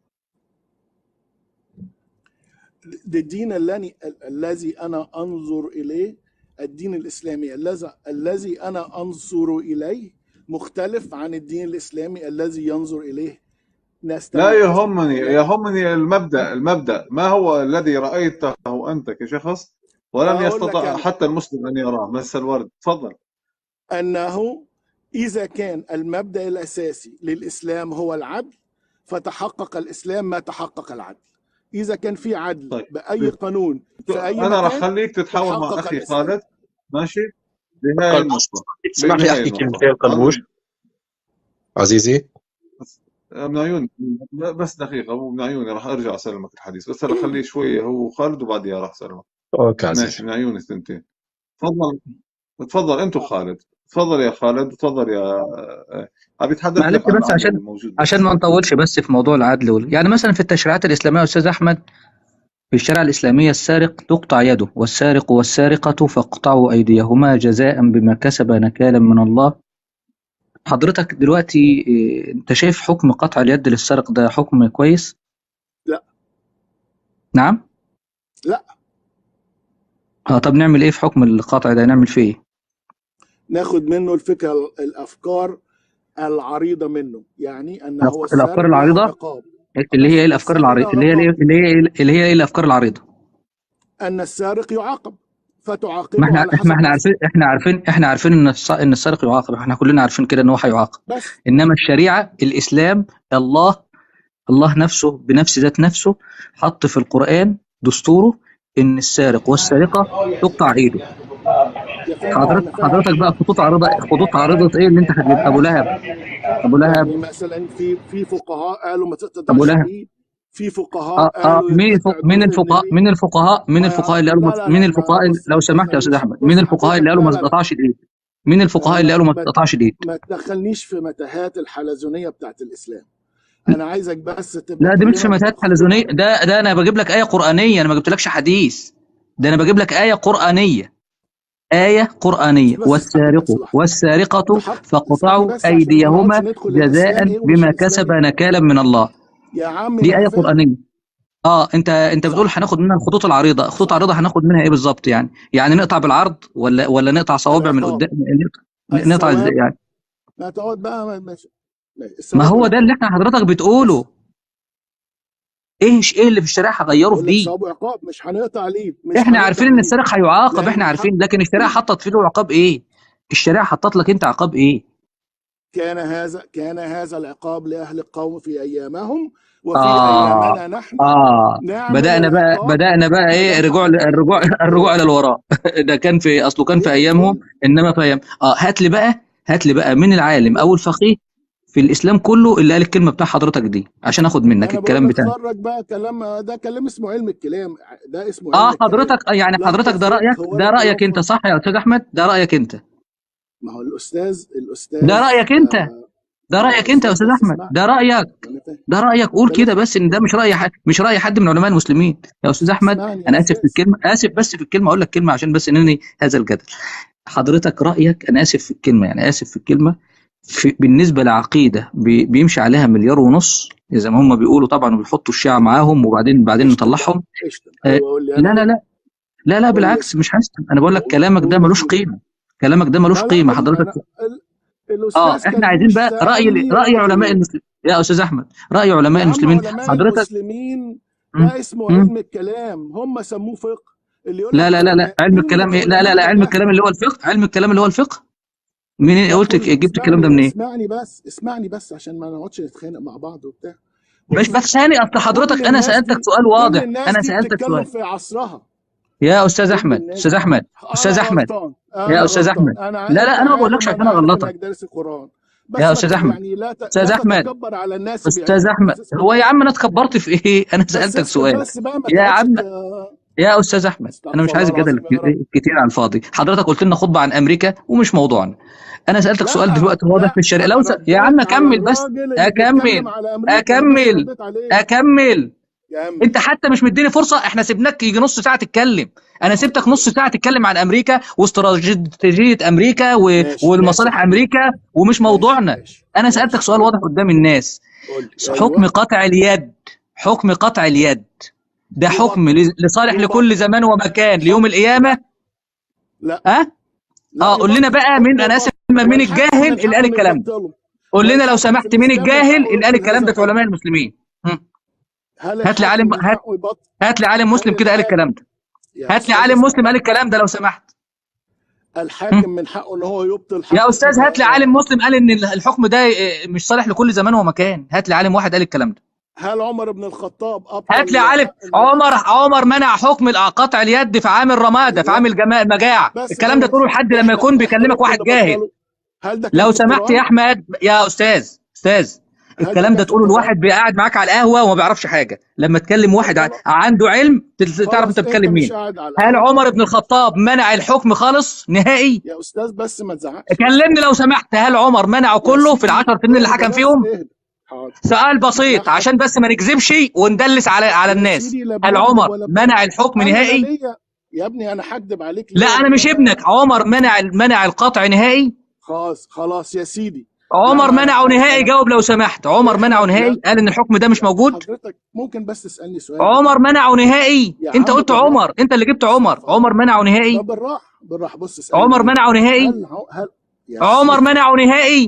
ده الدين الذي الذي أنا أنظر إليه الدين الإسلامي الذي الذي أنا أنظر إليه مختلف عن الدين الإسلامي الذي ينظر إليه ناس لا تانية يهمني يهمني المبدا المبدا ما هو الذي رايته انت كشخص ولم أقول لك يستطع أنا حتى المسلم ان يراه مس الورد تفضل أنه إذا كان المبدأ الأساسي للإسلام هو العدل فتحقق الإسلام ما تحقق العدل إذا كان في عدل طيب بأي قانون في أي انا راح مكان خليك تتحاور مع تحقق اخي الإسلام خالد ماشي بهاي النقطة تسمح لي بهاي احكي النقطة كلمتين قلبوش عزيزي من عيوني بس دقيقة مو من عيوني راح ارجع اسلمك الحديث بس هلا خليه شوية هو خالد وبعديها راح اسلمك اوكي ماشي عزيزي من عيوني الثنتين تفضل تفضل انت وخالد تفضل يا خالد تفضل يا آه، عم يتحدث معلش لك عن بس عدل عشان موجود عشان ما بالإسلام نطولش بس في موضوع العدل وال... يعني مثلا في التشريعات الإسلامية يا أستاذ أحمد في الشريعة الإسلامية السارق تقطع يده والسارق والسارقة فاقطعوا أيديهما جزاء بما كسب نكالا من الله حضرتك دلوقتي إيه، أنت شايف حكم قطع اليد للسارق ده حكم كويس؟ لا نعم؟ لا اه طب نعمل إيه في حكم القطع ده نعمل فيه إيه؟ ناخد منه الفكرة الأفكار العريضة منه يعني أن هو الأفكار الأفكار السارق له العريضة عقاب اللي هي إيه أن الأفكار السارق العريضة له اللي هي عقاب إيه اللي هي إيه اللي هي إيه الأفكار العريضة أن السارق يعاقب ما فتعاقبه احنا على احنا حسب احنا نفسه عارفين احنا عارفين احنا عارفين ان الس- ان السارق يعاقب احنا كلنا عارفين كده ان هو هيعاقب بس انما الشريعه الاسلام الله الله نفسه بنفس ذات نفسه حط في القران دستوره ان السارق والسارقه تقطع ايده يا فندم حضرتك أنا فاهم حضرتك بقى خطوط عارضه خطوط عارضه ايه اللي انت هتجيب ابو لهب ابو لهب يعني مثلا في في فقهاء قالوا ما ابو تقطعش لهب الايد في فقهاء اه اه قالوا مين يتقطع الفق... مين جزء من الفقهاء الايد مين الفقهاء مين ما الفقهاء اللي قالوا لا مت... لا مين لا الفقهاء ما اللي... بص لو بص سمحت يا يا استاذ يوسف احمد مين بص الفقهاء اللي حضرتك قالوا ما لا لا لا تقطعش الايد مين الفقهاء لا اللي لا قالوا ما ما تقطعش الايد ما تدخلنيش في متاهات الحلزونيه بتاعت الاسلام انا عايزك بس تبقى لا دي مش كلمك متاهات بخطوط حلزونيه عريضه ده ده انا بجيب لك ايه قرانيه انا ما جبتلكش حديث ده انا بجيب لك ايه قرانيه ايه قرانيه بس اسمعني والسارق بس لحظه والسارقه بحق اسمعني فقطعوا بس عشان ما ايديهما نقعدش ندخل الاسلام جزاء ايه ومش بما الاسلام كسب ايه نكالا من الله يا عم دي ما ايه انا فاهم قرانيه اه انت انت بتقول صح هناخد منها الخطوط العريضه الخطوط صح العريضه هناخد منها ايه بالظبط يعني يعني نقطع بالعرض ولا ولا نقطع صوابع من العقاب قدام نقطع نقطع ازاي الثواب يعني ما تقعد بقى ما- ماشي ماشي. ما الثواب هو ده اللي والعقاب احنا حضرتك بس بتقوله ايه ايه اللي في الشريعه هغيره في بقول لك دي ثواب وعقاب مش هنقطع الايد مش احنا عارفين هنقطع ان الايد السارق هيعاقب لان احنا الحق عارفين لكن الشريعه حطت في له عقاب ايه الشريعه حطت لك انت عقاب ايه كان هذا كان هذا العقاب لاهل القوم في ايامهم وفي اه ايامنا نحن اه نعمل بدانا بقى العقاب بدانا بقى ما ايه دام الرجوع حضرتك الرجوع الرجوع الى الوراء ده كان في اصله كان في ليه ايامهم ليه انما في ايام اه هات لي بقى هات لي بقى من العالم او الفقيه في الاسلام كله اللي قال الكلمه بتاع حضرتك دي عشان اخد ما منك انا بقول الكلام لك بتاعك اتفرج بقى كلام ده كلام اسمه علم الكلام ده اسمه اه علم الكلام حضرتك آه، يعني لا حضرتك ده تفك رايك ده ولا رايك انت تنفض صح يا استاذ احمد ده رايك انت ما هو الاستاذ ده الاستاذ رايك انت آه ده ما هو رايك انت يا الاستاذ استاذ بس احمد اسمعني ده رايك انا فاهم ده رايك قول بلاش كده بس ان ده مش راي حد مش راي حد من علماء المسلمين يا استاذ احمد اسمعني يا انا اسف في استاذ الكلمه اسف بس في الكلمه اقول لك كلمه عشان بس انني هذا الجدل حضرتك رايك انا اسف في الكلمه يعني اسف في الكلمه في بالنسبه لعقيده بي بيمشي عليها مليار ونص زي ما هم بيقولوا طبعا وبيحطوا الشيعه معاهم وبعدين بعدين اشتم بقى نطلعهم اشتم آه ايوه قول لي لا انا لا ايه لا لا لا قول لي بالعكس مش هشتم انا بقول لك قول كلامك ده قول يا ملوش سيدي قيمه كلامك ده ملوش لا لا قيمه ملو حضرتك انا ال... اه الاستاذ احنا عايزين كلوش بقى راي سالني راي ولا علماء غيره المسلمين يا استاذ احمد راي علماء يا عم المسلمين علماء حضرتك المسلمين مم. ده اسمه مم. علم الكلام هم سموه فقه اللي يقول لا لك لا لا لا علماء علم مين من الكلام ايه لا لا العلماء لا ده علم جهل الكلام اللي هو الفقه علم الكلام اللي هو الفقه منين ده قلت كل جبت الكلام ده اسمعني منين اسمعني بس اسمعني بس عشان ما نقعدش نتخانق مع بعض وبتاع مش بص بس ثاني اصل حضرتك كل انا الناس سالتك دي سؤال كل واضح الناس انا دي سالتك بتتكلم سؤال في عصرها يا استاذ كل احمد الناس استاذ دي احمد استاذ انا احمد غلطان يا انا استاذ غلطان احمد انا لا لا انت انا ما عارف بقولكش عشان انا عارف اغلطك انك دارس القران بس يا ما استاذ تت... احمد يعني لا ت... استاذ لا احمد تتكبر على الناس استاذ بعلمك احمد بس اسكت هو يا عم انا اتكبرت في ايه انا بس سالتك اسكت سؤال بس بقى ما يا تقعدش عم ت... يا استاذ احمد انا مش استغفر عايز الله الجدل العظيم يا رب الك- كتير على الفاضي حضرتك قلت لنا خطبه عن امريكا ومش موضوعنا انا سالتك سؤال لا دلوقتي واضح لا في الشريعه لو انا س... يا عم رديت على اكمل بس الراجل اللي بيتكلم اكمل على امريكا بس اكمل رديت عليه اكمل كمل انت حتى مش مديني فرصه احنا سيبناك يجي نص ساعه تتكلم انا سبتك نص ساعه تتكلم عن امريكا واستراتيجيه امريكا و... ماشي ماشي والمصالح حبيبي امريكا ومش ماشي موضوعنا ماشي انا ماشي سالتك سؤال قول واضح قدام الناس قول لي حكم ايوه قطع اليد حكم قطع اليد ده حكم يبطل ل- لصالح لكل يبطل زمان ومكان ليوم القيامه لا ها لا اه قول لنا يبطل بقى مين انا اسف يبطل مين والحاكم الجاهل من اللي حقه قال انه الكلام ده يبطله قول لنا لو والحاكم في سمحت مين الاسلام من الجاهل حقه اللي قال يبطل الكلام هذا ده في علماء الحكم المسلمين هم. هل هات لي الحاكم عالم من هات حقه يبطل هات لي عالم هل مسلم كده قال الحاكم الكلام ده يا هات لي استاذ عالم مسلم قال اسمعني الكلام ده لو سمحت الحاكم هم. من حقه ان هو يبطل يا حق استاذ هات لي عالم مسلم قال ان الحكم ده آه، مش صالح لكل زمان ومكان هات لي عالم واحد قال الكلام ده هل عمر بن الخطاب هات لي ابطل عالم حق ال- عمر عمر منع حكم قطع اليد في عام الرماده في ايوه عام الجما- المجاعه بس الكلام ده خلاص تقوله لحد لما احنا يكون احنا بيكلمك ممكن واحد جاهل نبطله هل ده كان لو في سمحت يا القران احمد يا استاذ استاذ هل ده الكلام ده كان في تقوله القران لواحد بيقعد معاك على القهوه وما بيعرفش حاجه لما تكلم طب واحد ع- خلاص عنده علم تل- تعرف خلاص انت انت بتكلم مش مين قاعد على هل القهوه عمر بن الخطاب منع الحكم خالص نهائي يا استاذ بس ما تزعقش بس كلمني لو سمحت هل عمر منعه يا كله في سيدي العشر سنين اللي اهدى حكم بس فيهم اهدى حاضر سؤال بسيط لحظه عشان بس ما نكذبش وندلس على على يا الناس سيدي لا هل بنكذب عمر ولا منع بتاع الحكم انا لا نهائي ليا يا ابني انا هكدب عليك لا ليه انا مش وانا ابنك عمر منع منع القطع نهائي خلاص خلاص يا سيدي عمر لما منعه نهائي انا جاوب لو سمحت عمر منعه احنا نهائي لا قال ان الحكم ده مش موجود حضرتك ممكن بس تسالني سؤال عمر بالراحه منعه نهائي يا انت عم قلت بالراحه عمر انت اللي جبت عمر استغفر عمر منعه نهائي طب بالراحه بالراحه بص اسالني عمر بالراحه منعه نهائي هل هو- هل يا عمر سيدي منعه نهائي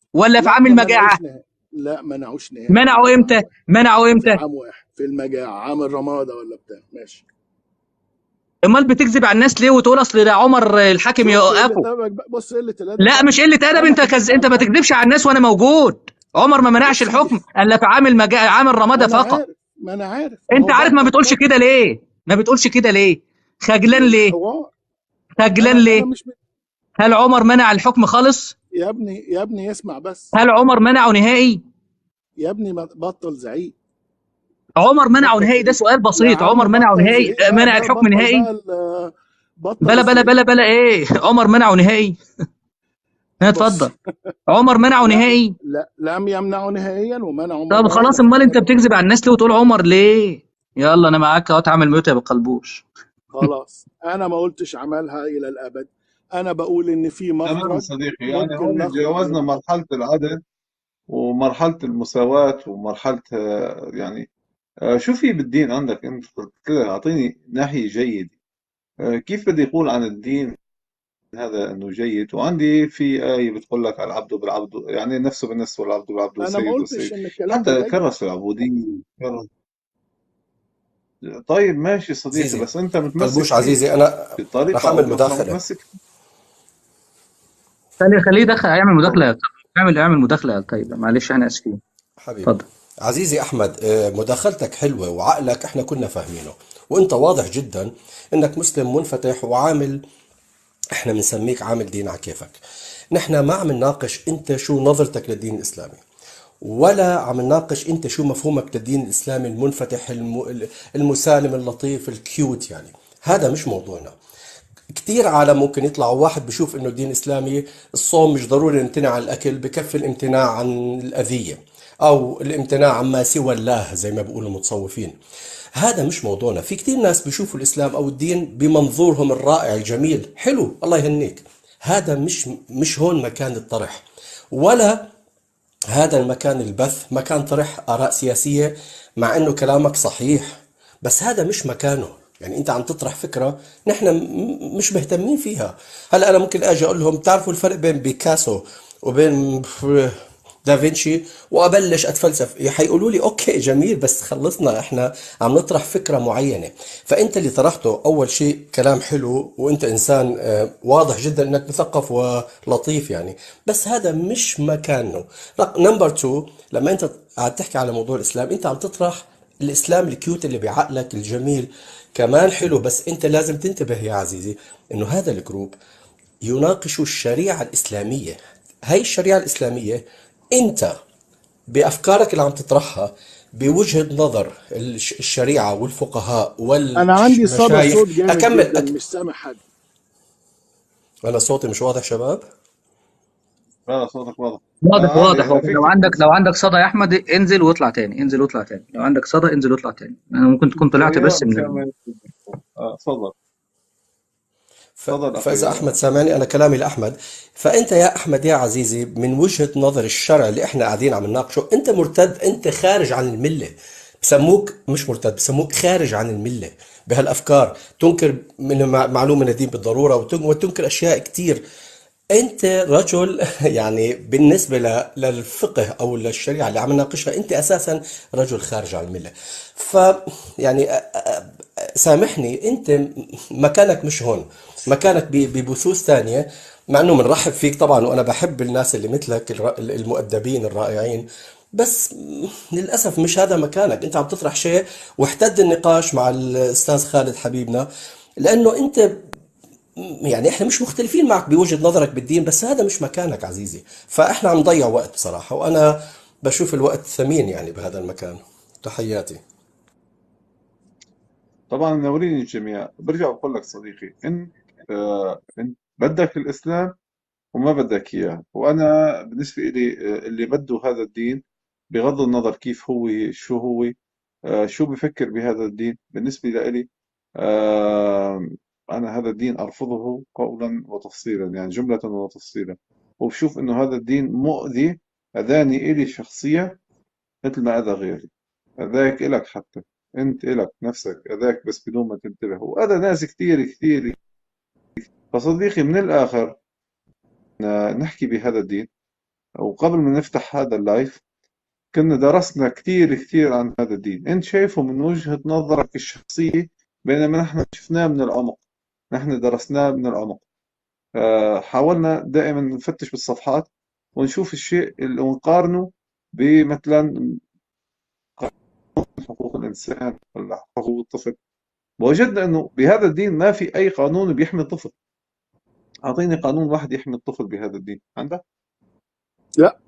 ولا في لا عام ما المجاعه منعوش نهائي لا منعوش نهائي منعوا في امتى عام منعوا في امتى عام واحد في المجاعة عام الرمادة ولا بتاع ماشي امال بتكذب على الناس ليه وتقول اصل ده عمر الحاكم شفت قلة يوقفه أدبك بقى بص قلة الأدب لا بقى مش قله ادب أنا انت كذبت كز... انت على ما حد تكذبش على الناس وانا موجود عمر ما منعش بص الحكم الا في عام المجا... عام ما الرمادة أنا فقط عارف ما أنا عارف ما انت هو عارف ما بطل بتقولش بطل كده ليه ما بتقولش كده ليه خجلان مش ليه حوار خجلان أنا أنا ليه مش ب... هل عمر منع الحكم خالص يا ابني يا ابني اسمع بس هل عمر منعه نهائي يا ابني ما بطل زعيق عمر منعه بطل نهائي ده زعيق سؤال يا بسيط عم عمر منعه بطل نهائي زعيق بقى منع بقى الحكم بطل نهائي بقى ال- بطل بلا بلا الزعيق بلا بلا ايه عمر منعه نهائي ها، بص اتفضل عمر منعه لا نهائي لا لم يمنعه نهائيا ومنعه طب مرة خلاص واحدة في امال انت المجاعة بتكذب على الناس ليه وتقول عمر ليه يلا انا معاك اهو تعمل ميوت يا بقلبوش خلاص انا ما قلتش عملها الى الابد انا بقول ان في تمام مخرج صديقي يعني ممكن هون نخرج تجاوزنا منه مرحلة العدل ومرحلة المساواة ومرحلة آه، يعني آه، شو في بالدين عندك انت قلت لي اعطيني ناحية جيدة آه، كيف بدي يقول عن الدين هذا انه جيد وعندي في آية بتقول لك العبد بالعبد يعني نفسه بالنفس والعبد بالعبد انا ما والسيد قلتش والسيد ان الكلام حتى ده جيد كرس العبودية كرس طيب ماشي صديقي عزيزي بس انت متمسك قلبوش فيه عزيزي انا بطريقة رح او اعمل باخرى مداخله متمسك خليه خليه يدخل هيعمل مداخله تفضل يا اعمل اعمل مداخله يا طيب معلش احنا اسفين حبيبي اتفضل عزيزي احمد آه، مداخلتك حلوه وعقلك احنا كنا فاهمينه وانت واضح جدا انك مسلم منفتح وعامل احنا بنسميك عامل دين على كيفك نحن ما عم نناقش انت شو نظرتك للدين الاسلامي ولا عم نناقش انت شو مفهومك للدين الاسلامي المنفتح الم... المسالم اللطيف الكيوت يعني هذا مش موضوعنا كتير عالم ممكن يطلعوا واحد بشوف انه الدين الاسلامي الصوم مش ضروري نمتنع عن الاكل بكفي الامتناع عن الاذيه او الامتناع عما سوى الله زي ما بيقولوا المتصوفين هذا مش موضوعنا في كتير ناس بيشوفوا الاسلام او الدين بمنظورهم الرائع الجميل حلو الله يهنيك هذا مش مش هون مكان الطرح ولا هذا المكان البث مكان طرح آراء سياسية مع أنه كلامك صحيح بس هذا مش مكانه يعني أنت عم تطرح فكرة نحن م- مش مهتمين فيها هلا أنا ممكن أجي أقول لهم بتعرفوا الفرق بين بيكاسو وبين دافنشي وابلش اتفلسف حيقولوا لي اوكي جميل بس خلصنا احنا عم نطرح فكره معينه فانت اللي طرحته اول شيء كلام حلو وانت انسان آه، واضح جدا انك مثقف ولطيف يعني بس هذا مش مكانه نمبر 2 لما انت قاعد تحكي على موضوع الاسلام انت عم تطرح الاسلام الكيوت اللي بعقلك الجميل كمان حلو بس انت لازم تنتبه يا عزيزي انه هذا الجروب يناقش الشريعة الإسلامية هاي الشريعة الإسلامية أنت بأفكارك اللي عم تطرحها بوجهة نظر الش- الشريعة والفقهاء انا عندي صدى والمشايخ صوت جامد أكمل جدا أك... مش سامع حد أنا صوتي مش واضح شباب لا صوتك واضح واضح آه واضح عادي واضح. فيك لو عندك تحكي لو عندك صدى يا احمد انزل واطلع تاني انزل واطلع تاني لو عندك صدى انزل واطلع تاني انا ممكن تكون طلعت اخويا بس من ال... مسامح اه تفضل ف... تفضل فإذا اخوي أحمد سامعني أنا كلامي لأحمد فأنت يا أحمد يا عزيزي من وجهة نظر الشرع اللي إحنا قاعدين عم نناقشه أنت مرتد أنت خارج عن الملة بسموك مش مرتد بسموك خارج عن الملة بهالأفكار تنكر من مع- معلومة من الدين بالضرورة وتن- وتنكر أشياء كتير أنت رجل يعني بالنسبة ل- للفقه أو للشريعة اللي عم نناقشها أنت أساسا رجل خارج عن الملة ف يعني أ- أ- سامحني أنت مكانك مش هون مكانك ب- ببثوث تانية مع أنه بنرحب فيك طبعا وأنا بحب الناس اللي مثلك الر- المؤدبين الرائعين بس للأسف مش هذا مكانك أنت عم تطرح شيء واحتد النقاش مع الأستاذ خالد حبيبنا لأنه أنت يعني احنا مش مختلفين معك بوجهة نظرك بالدين بس هذا مش مكانك عزيزي فاحنا عم نضيع وقت بصراحة وانا بشوف الوقت ثمين يعني بهذا المكان تحياتي طبعا منورين الجميع برجع بقول لك صديقي ان آه ان بدك الاسلام وما بدك اياه وانا بالنسبه لي آه، اللي بده هذا الدين بغض النظر كيف هو شو هو آه شو بفكر بهذا الدين بالنسبه لي آه انا هذا الدين ارفضه قولا وتفصيلا يعني جمله وتفصيلا وبشوف انه هذا الدين مؤذي اذاني الي شخصيا مثل ما اذى غيري اذاك الك حتى انت الك نفسك اذاك بس بدون ما تنتبه واذى ناس كثير كثير فصديقي من الاخر ن- نحكي بهذا الدين وقبل ما نفتح هذا اللايف كنا درسنا كثير كثير عن هذا الدين انت شايفه من وجهة نظرك الشخصية بينما نحن شفناه من العمق نحن درسناه من العمق آه، حاولنا دائما نفتش بالصفحات ونشوف الشيء اللي ونقارنه بمثلا قانون حقوق الإنسان ولا حقوق الطفل وجدنا أنه بهذا الدين ما في أي قانون بيحمي الطفل أعطيني قانون واحد يحمي الطفل بهذا الدين عندك؟ لا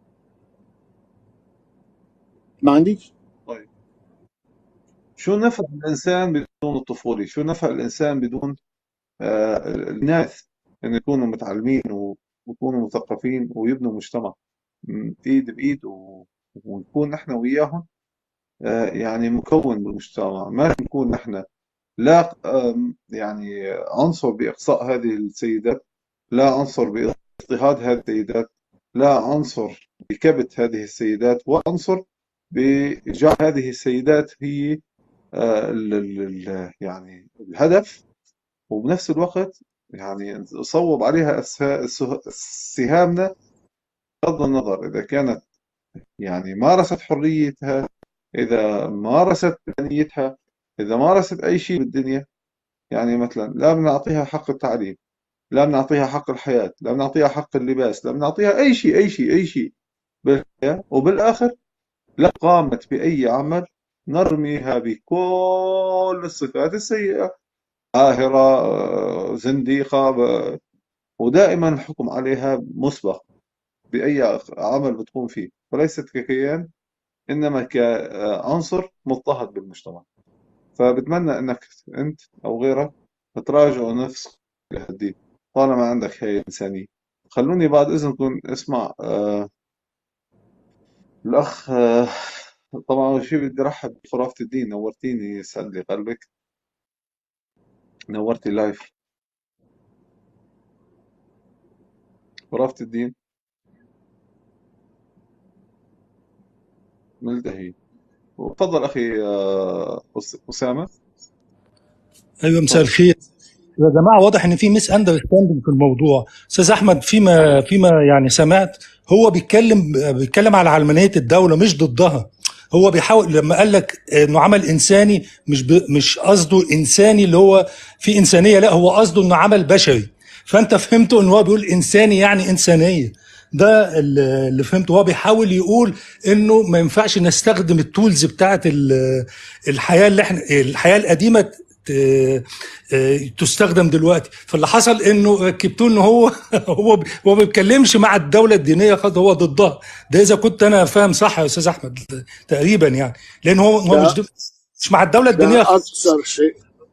ما عنديش طيب شو نفع الإنسان بدون الطفولة؟ شو نفع الإنسان بدون آه، الناس أن يكونوا متعلمين ويكونوا مثقفين ويبنوا مجتمع م، إيد بإيد و- ونكون نحن وياهم آه، يعني مكون بالمجتمع ما نكون نحن لا آم، يعني عنصر بإقصاء هذه السيدات لا عنصر باضطهاد هذه السيدات لا عنصر بكبت هذه السيدات وعنصر بجعل هذه السيدات هي آه، ال- ال- ال- يعني الهدف وبنفس الوقت يعني نصوب عليها أسها- السه- سهامنا بغض النظر إذا كانت يعني مارست حريتها إذا مارست مدنيتها إذا مارست أي شيء بالدنيا يعني مثلا لا بنعطيها حق التعليم لا بنعطيها حق الحياة لا بنعطيها حق اللباس لا بنعطيها أي شيء أي شيء أي شيء بالحياة وبالآخر لا قامت بأي عمل نرميها بكل الصفات السيئة قاهرة آه، زنديقة ب- ودائما الحكم عليها مسبق بأي عمل بتقوم فيه فليست ككيان إنما كعنصر مضطهد بالمجتمع فبتمنى إنك أنت أو غيرك تراجعوا نفسك لهالدين طالما عندك هاي الإنسانية خلوني بعد إذنكم اسمع آه الأخ آه طبعا أول شيء بدي أرحب بخرافة الدين نورتيني يسعد لي قلبك نورتي اللايف خرافة الدين ملتهي وتفضل أخي آه أس- أسامة ايوه مساء تفضل الخير يا جماعه واضح ان في ميس اندرستاندينج في الموضوع استاذ احمد فيما فيما يعني سمعت هو بيتكلم بيتكلم على علمانيه الدوله مش ضدها هو بيحاول لما قال لك انه عمل انساني مش ب... مش قصده انساني اللي هو في انسانيه لا هو قصده انه عمل بشري فانت فهمته ان هو بيقول انساني يعني انسانيه ده اللي اللي فهمته هو بيحاول يقول انه ما ينفعش نستخدم التولز بتاعت ال- الحياه اللي احنا الحياه القديمه ت- آه، تستخدم دلوقتي فاللي حصل انه كبتون ان هو هو هو ما بيتكلمش مع الدوله الدينيه خالص هو ضدها ده اذا كنت انا فاهم صح يا استاذ احمد تقريبا يعني لان هو هو مش ده ضد- مش مع الدوله ده الدينيه خالص اكثر شيء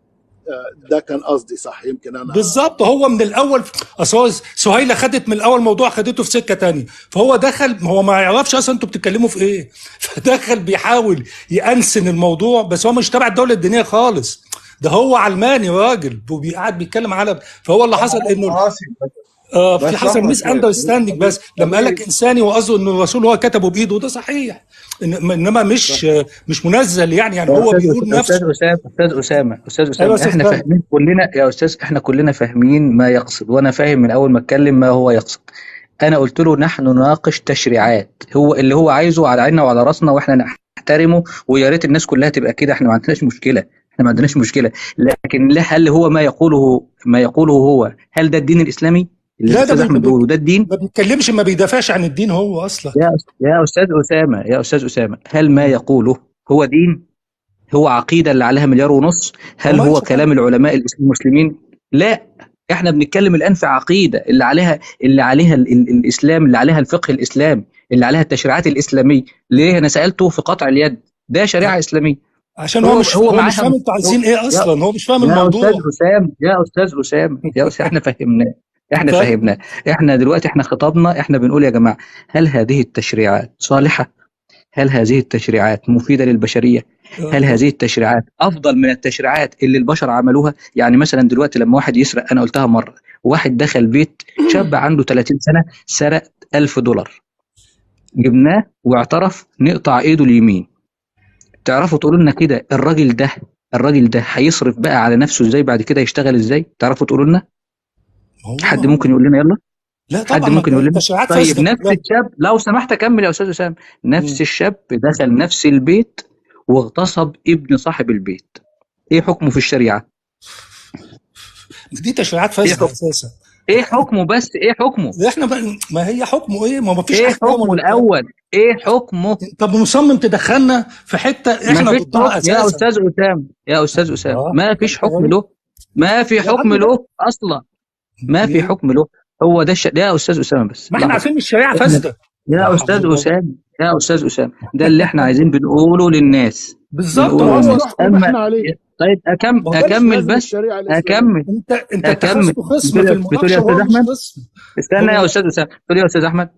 آه، ده كان قصدي صح يمكن انا بالظبط هو من الاول اصل هو سهيله خدت من الاول موضوع خدته في سكه تانية فهو دخل هو ما يعرفش اصلا انتوا بتتكلموا في ايه فدخل بيحاول يأنسن الموضوع بس هو مش تبع الدوله الدينيه خالص ده هو علماني راجل وقاعد بيتكلم على فهو اللي حصل انه راسي آه في بس حصل لحظة ميس شوي اندرستاندينج بس لما قال لك خليني انساني وقصده انه الرسول هو كتبه بايده وده صحيح إن- انما مش مش منزل يعني يعني يا هو استاذ بيقول استاذ نفسه اسامه استاذ اسامه استاذ ايوه اسامه يا استاذ احنا فهمي فاهمين كلنا يا استاذ احنا كلنا فاهمين ما يقصد وانا فاهم من اول ما اتكلم ما هو يقصد انا قلت له نحن نناقش تشريعات هو اللي هو عايزه على عيننا وعلى راسنا واحنا نحترمه ويا ريت الناس كلها تبقى كده احنا ما عندناش مشكله احنا ما عندناش مشكله لكن لا هل هو ما يقوله ما يقوله هو هل ده الدين الاسلامي اللي لا ده الاستاذ بي- احمد بي- بيقوله ده الدين ما بيتكلمش ما بيدافعش عن الدين هو اصلا يا يا استاذ اسامه يا استاذ اسامه هل ما يقوله هو دين هو عقيده اللي عليها مليار ونص هو هل ما هو قالش كلام حاجه العلماء المسلمين لا احنا بنتكلم الان في عقيده اللي عليها اللي عليها ال ال الاسلام اللي عليها الفقه الاسلامي اللي عليها التشريعات الاسلاميه ليه انا سالته في قطع اليد ده شريعه اسلاميه عشان هو هو مش هو هو مش معاها فاهم انتوا عايزين ايه يا اصلا هو مش فاهم يا استاذ الموضوع اسامه يا استاذ اسامه يا استاذ احنا فهمناه احنا طيب فهمناه احنا دلوقتي احنا خطابنا احنا بنقول يا جماعه هل هذه التشريعات صالحه هل هذه التشريعات مفيدة للبشرية؟ هل آه، هذه التشريعات أفضل من التشريعات اللي البشر عملوها؟ يعني مثلا دلوقتي لما واحد يسرق أنا قلتها مرة واحد دخل بيت شاب عنده 30 سنة سرق 1000 دولار جبناه واعترف نقطع إيده اليمين تعرفوا تقولوا لنا كده الراجل ده الراجل ده هيصرف بقى على نفسه ازاي بعد كده يشتغل ازاي تعرفوا تقولوا لنا هو حد ممكن يقول لنا يلا لا حد طبعا ممكن يقول لنا تشريعات طيب فاسده نفس كلها الشاب لو سمحت اكمل يا استاذ اسامه نفس مم. الشاب دخل نفس البيت واغتصب ابن صاحب البيت ايه حكمه في الشريعه دي تشريعات ايه فاسده حكم اساسا ايه حكمه بس ايه حكمه احنا بقى ما هي حكمه ايه ما ما فيش ايه احكام حكمه ولا بتاع الاول ايه حكمه طب مصمم تدخلنا في حته ما احنا فيش ضدها حكم يا اساسا استاذ اسامه يا استاذ اسامه اه ما فيش حكم اتفضل. له ما في يا حكم عم بقى له اصلا ما في ليه؟ حكم له هو ده الش... ده يا استاذ اسامه بس ما احنا لحظه عارفين الشريعه احنا فاسده لا يا حول استاذ الله اسامه يا استاذ اسامه ده اللي احنا عايزين بنقوله للناس بالظبط بنقوله هو وهو للناس نحكم اما احنا عليه طيب أكم... ما هو مش اكمل لازم بس الشريعه الاسلاميه اكمل انت انت اكمل اتخذت خصم بتقول في بتقول يا المناقشه استاذ وهو مش احمد خصم استنى يا هو استاذ اسامه بتقول يا استاذ احمد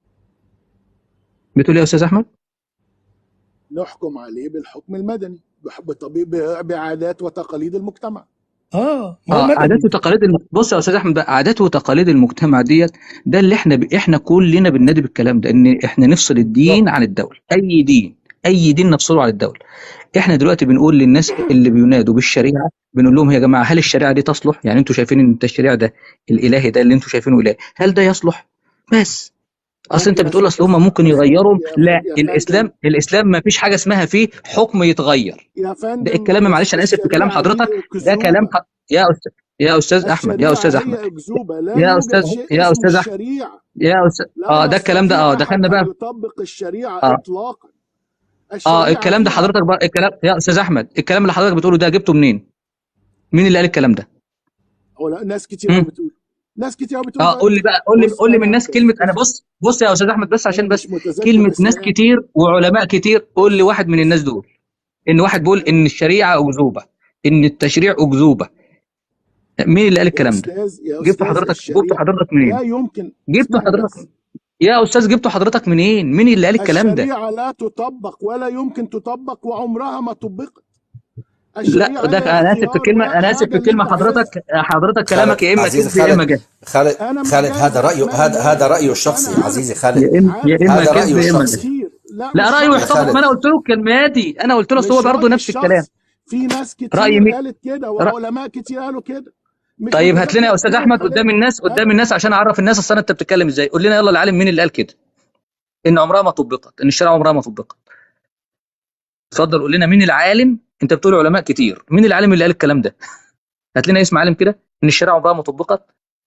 بتقول يا استاذ احمد نحكم عليه بالحكم المدني بح- بطبيب بعادات وتقاليد المجتمع اه ما هو اه عادات مدني وتقاليد الم... بص يا استاذ احمد بقى عادات وتقاليد المجتمع ديت ده اللي احنا ب... احنا كلنا بننادي بالكلام ده ان احنا نفصل الدين بالظبط عن الدوله اي دين اي دين نفصله عن الدوله احنا دلوقتي بنقول للناس اللي بينادوا بالشريعه بنقول لهم يا جماعه هل الشريعه دي تصلح يعني انتوا شايفين ان التشريع ده الالهي ده اللي انتوا شايفينه الهي هل ده يصلح بس اصل انت يا بتقول اصل فندم هم ممكن يغيروا يا لا يا الاسلام فندم الاسلام ما فيش حاجه اسمها فيه حكم يتغير يا ده فندم الكلام معلش انا اسف في كلام الشريعه حضرتك دي ده كلام اكذوبه ح... يا استاذ يا استاذ احمد يا استاذ الشريعه احمد هي اكذوبه لا يا يوجد استاذ شيء يا اسمه استاذ احمد الشريعه يا استاذ لا اه ده الكلام ده اه يستطيع دخلنا احد ان بقى يطبق الشريعه اه اطلاقا اه الشريعه الكلام ده فيها حضرتك بقى الكلام يا استاذ احمد الكلام اللي حضرتك بتقوله ده جبته منين مين اللي قال الكلام ده ولا ناس كتير قوي هم؟ بتقول ناس كتير قوي بتقول اه قول لي ذلك بقى قول لي بص قول لي من انا الناس كلمه انا بص بص يا استاذ احمد بس انا عشان بس مش متذكر كلمه ناس اسماء كتير وعلماء كتير قول لي واحد من الناس دول ان واحد بيقول ان الشريعه اكذوبه ان التشريع اكذوبه مين اللي قال يا الكلام ده استاذ يا جبته استاذ حضرتك جبته الشريعه حضرتك لا منين يمكن جبته اسمعني حضرتك بس يا استاذ جبته حضرتك منين مين اللي قال الكلام ده الشريعه لا تطبق ولا يمكن تطبق وعمرها ما طبقت لا الشريعه ده هي انا اسف في اختيار كلمه وا- انا اسف حاجه في اللي كلمه انت عايزها حضرتك حضرتك خالد كلامك يا اما عزيزي كذب يا اما خالد جهل خالد انا مش خالد جاهز هذا رأيه اسماء هذا هذا الناس رأيه بس الشخصي انا عزيزي عارف خالد يا اما يا عارف اما هذا كذب رأيه يا اما الشخصي جهل كتير لا لا مش رايه رايي يا يحتفظ ما خالد انا قلت له كلماتي انا قلت له أصل هو مش برضه رايي نفس الكلام الشخصي في ناس راي كتير مين قالت كده رأ... وعلماء كتير قالوا كده مش طيب هات لنا متذكر يا استاذ اسمائهم احمد حاليا قدام الناس هات قدام الناس عشان اعرف الناس اصلا انت بتتكلم ازاي قول لنا يلا العالم مين اللي قال كده ان عمرها ما طبقت ان الشريعه عمرها ما طبقت اتفضل قول لنا مين العالم انت بتقول علماء كتير مين العالم اللي قال الكلام ده هات لنا اسم عالم كده ان الشريعه عمرها ما طبقت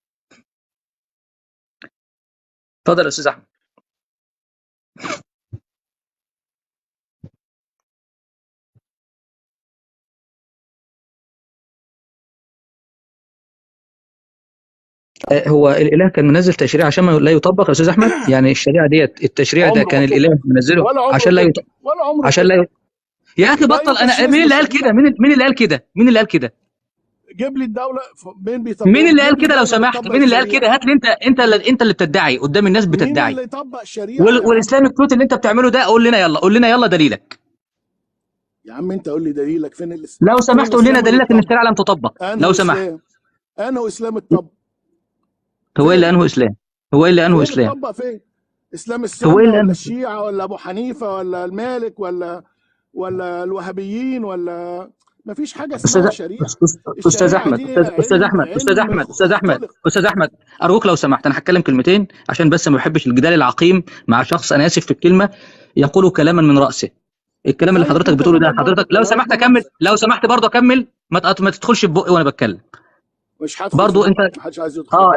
اتفضل يا استاذ احمد آه، هو الاله كان منزل تشريع عشان ما لا يطبق يا استاذ احمد يعني الشريعه ديت التشريع ده عمره كان ما الاله طبق منزله ولا عمره عشان لا طبق يطبق ولا عمره عشان طبق لا ي... يا اخي ده بطل انا يخش مين اللي اسمه قال كده شريعه مين مين اللي قال كده مين اللي قال كده جيب لي الدوله ف- مين بيطبق مين اللي جيب قال لي كده لو دوله سمحت بتطبق مين اللي قال الشريعه كده هات لي انت انت اللي انت اللي بتدعي قدام الناس مين بتدعي اللي يطبق شريعه وال... يا عم والاسلامك تروت اللي انت بتعمله ده قول لنا يلا قول لنا يلا دليلك يا عم انت قول لي دليلك فين الاسلام لو فين سمحت قول لنا الاسلام اللي دليلك ان اتطبق الشريعه لم تطبق انه لو سمحت اسلام انه اسلام اتطبق هو ايه اللي فين انه اسلام هو ايه اللي انه فين اسلام اتطبق فين اسلام هو ايه السنه اللي ولا انه الشيعه ولا ابو حنيفه ولا المالك ولا ولا الوهابيين ولا ما فيش حاجه استاذ اسمها شريعه استاذ الشريعه احمد دي استاذ استاذ علم احمد استاذ علم احمد استاذ احمد اختلق استاذ احمد ارجوك لو سمحت انا هتكلم كلمتين عشان بس ما بحبش الجدال العقيم مع شخص انا اسف في الكلمه يقول كلاما من راسه الكلام اللي طيب حضرتك انت بتقوله ده كمان برضه حضرتك لو كلامك سمحت من اكمل راسك لو سمحت برضه اكمل ما تق- ما تدخلش في بقي وانا بتكلم مش هدخل في برضه انت بقك محدش عايز يدخل اه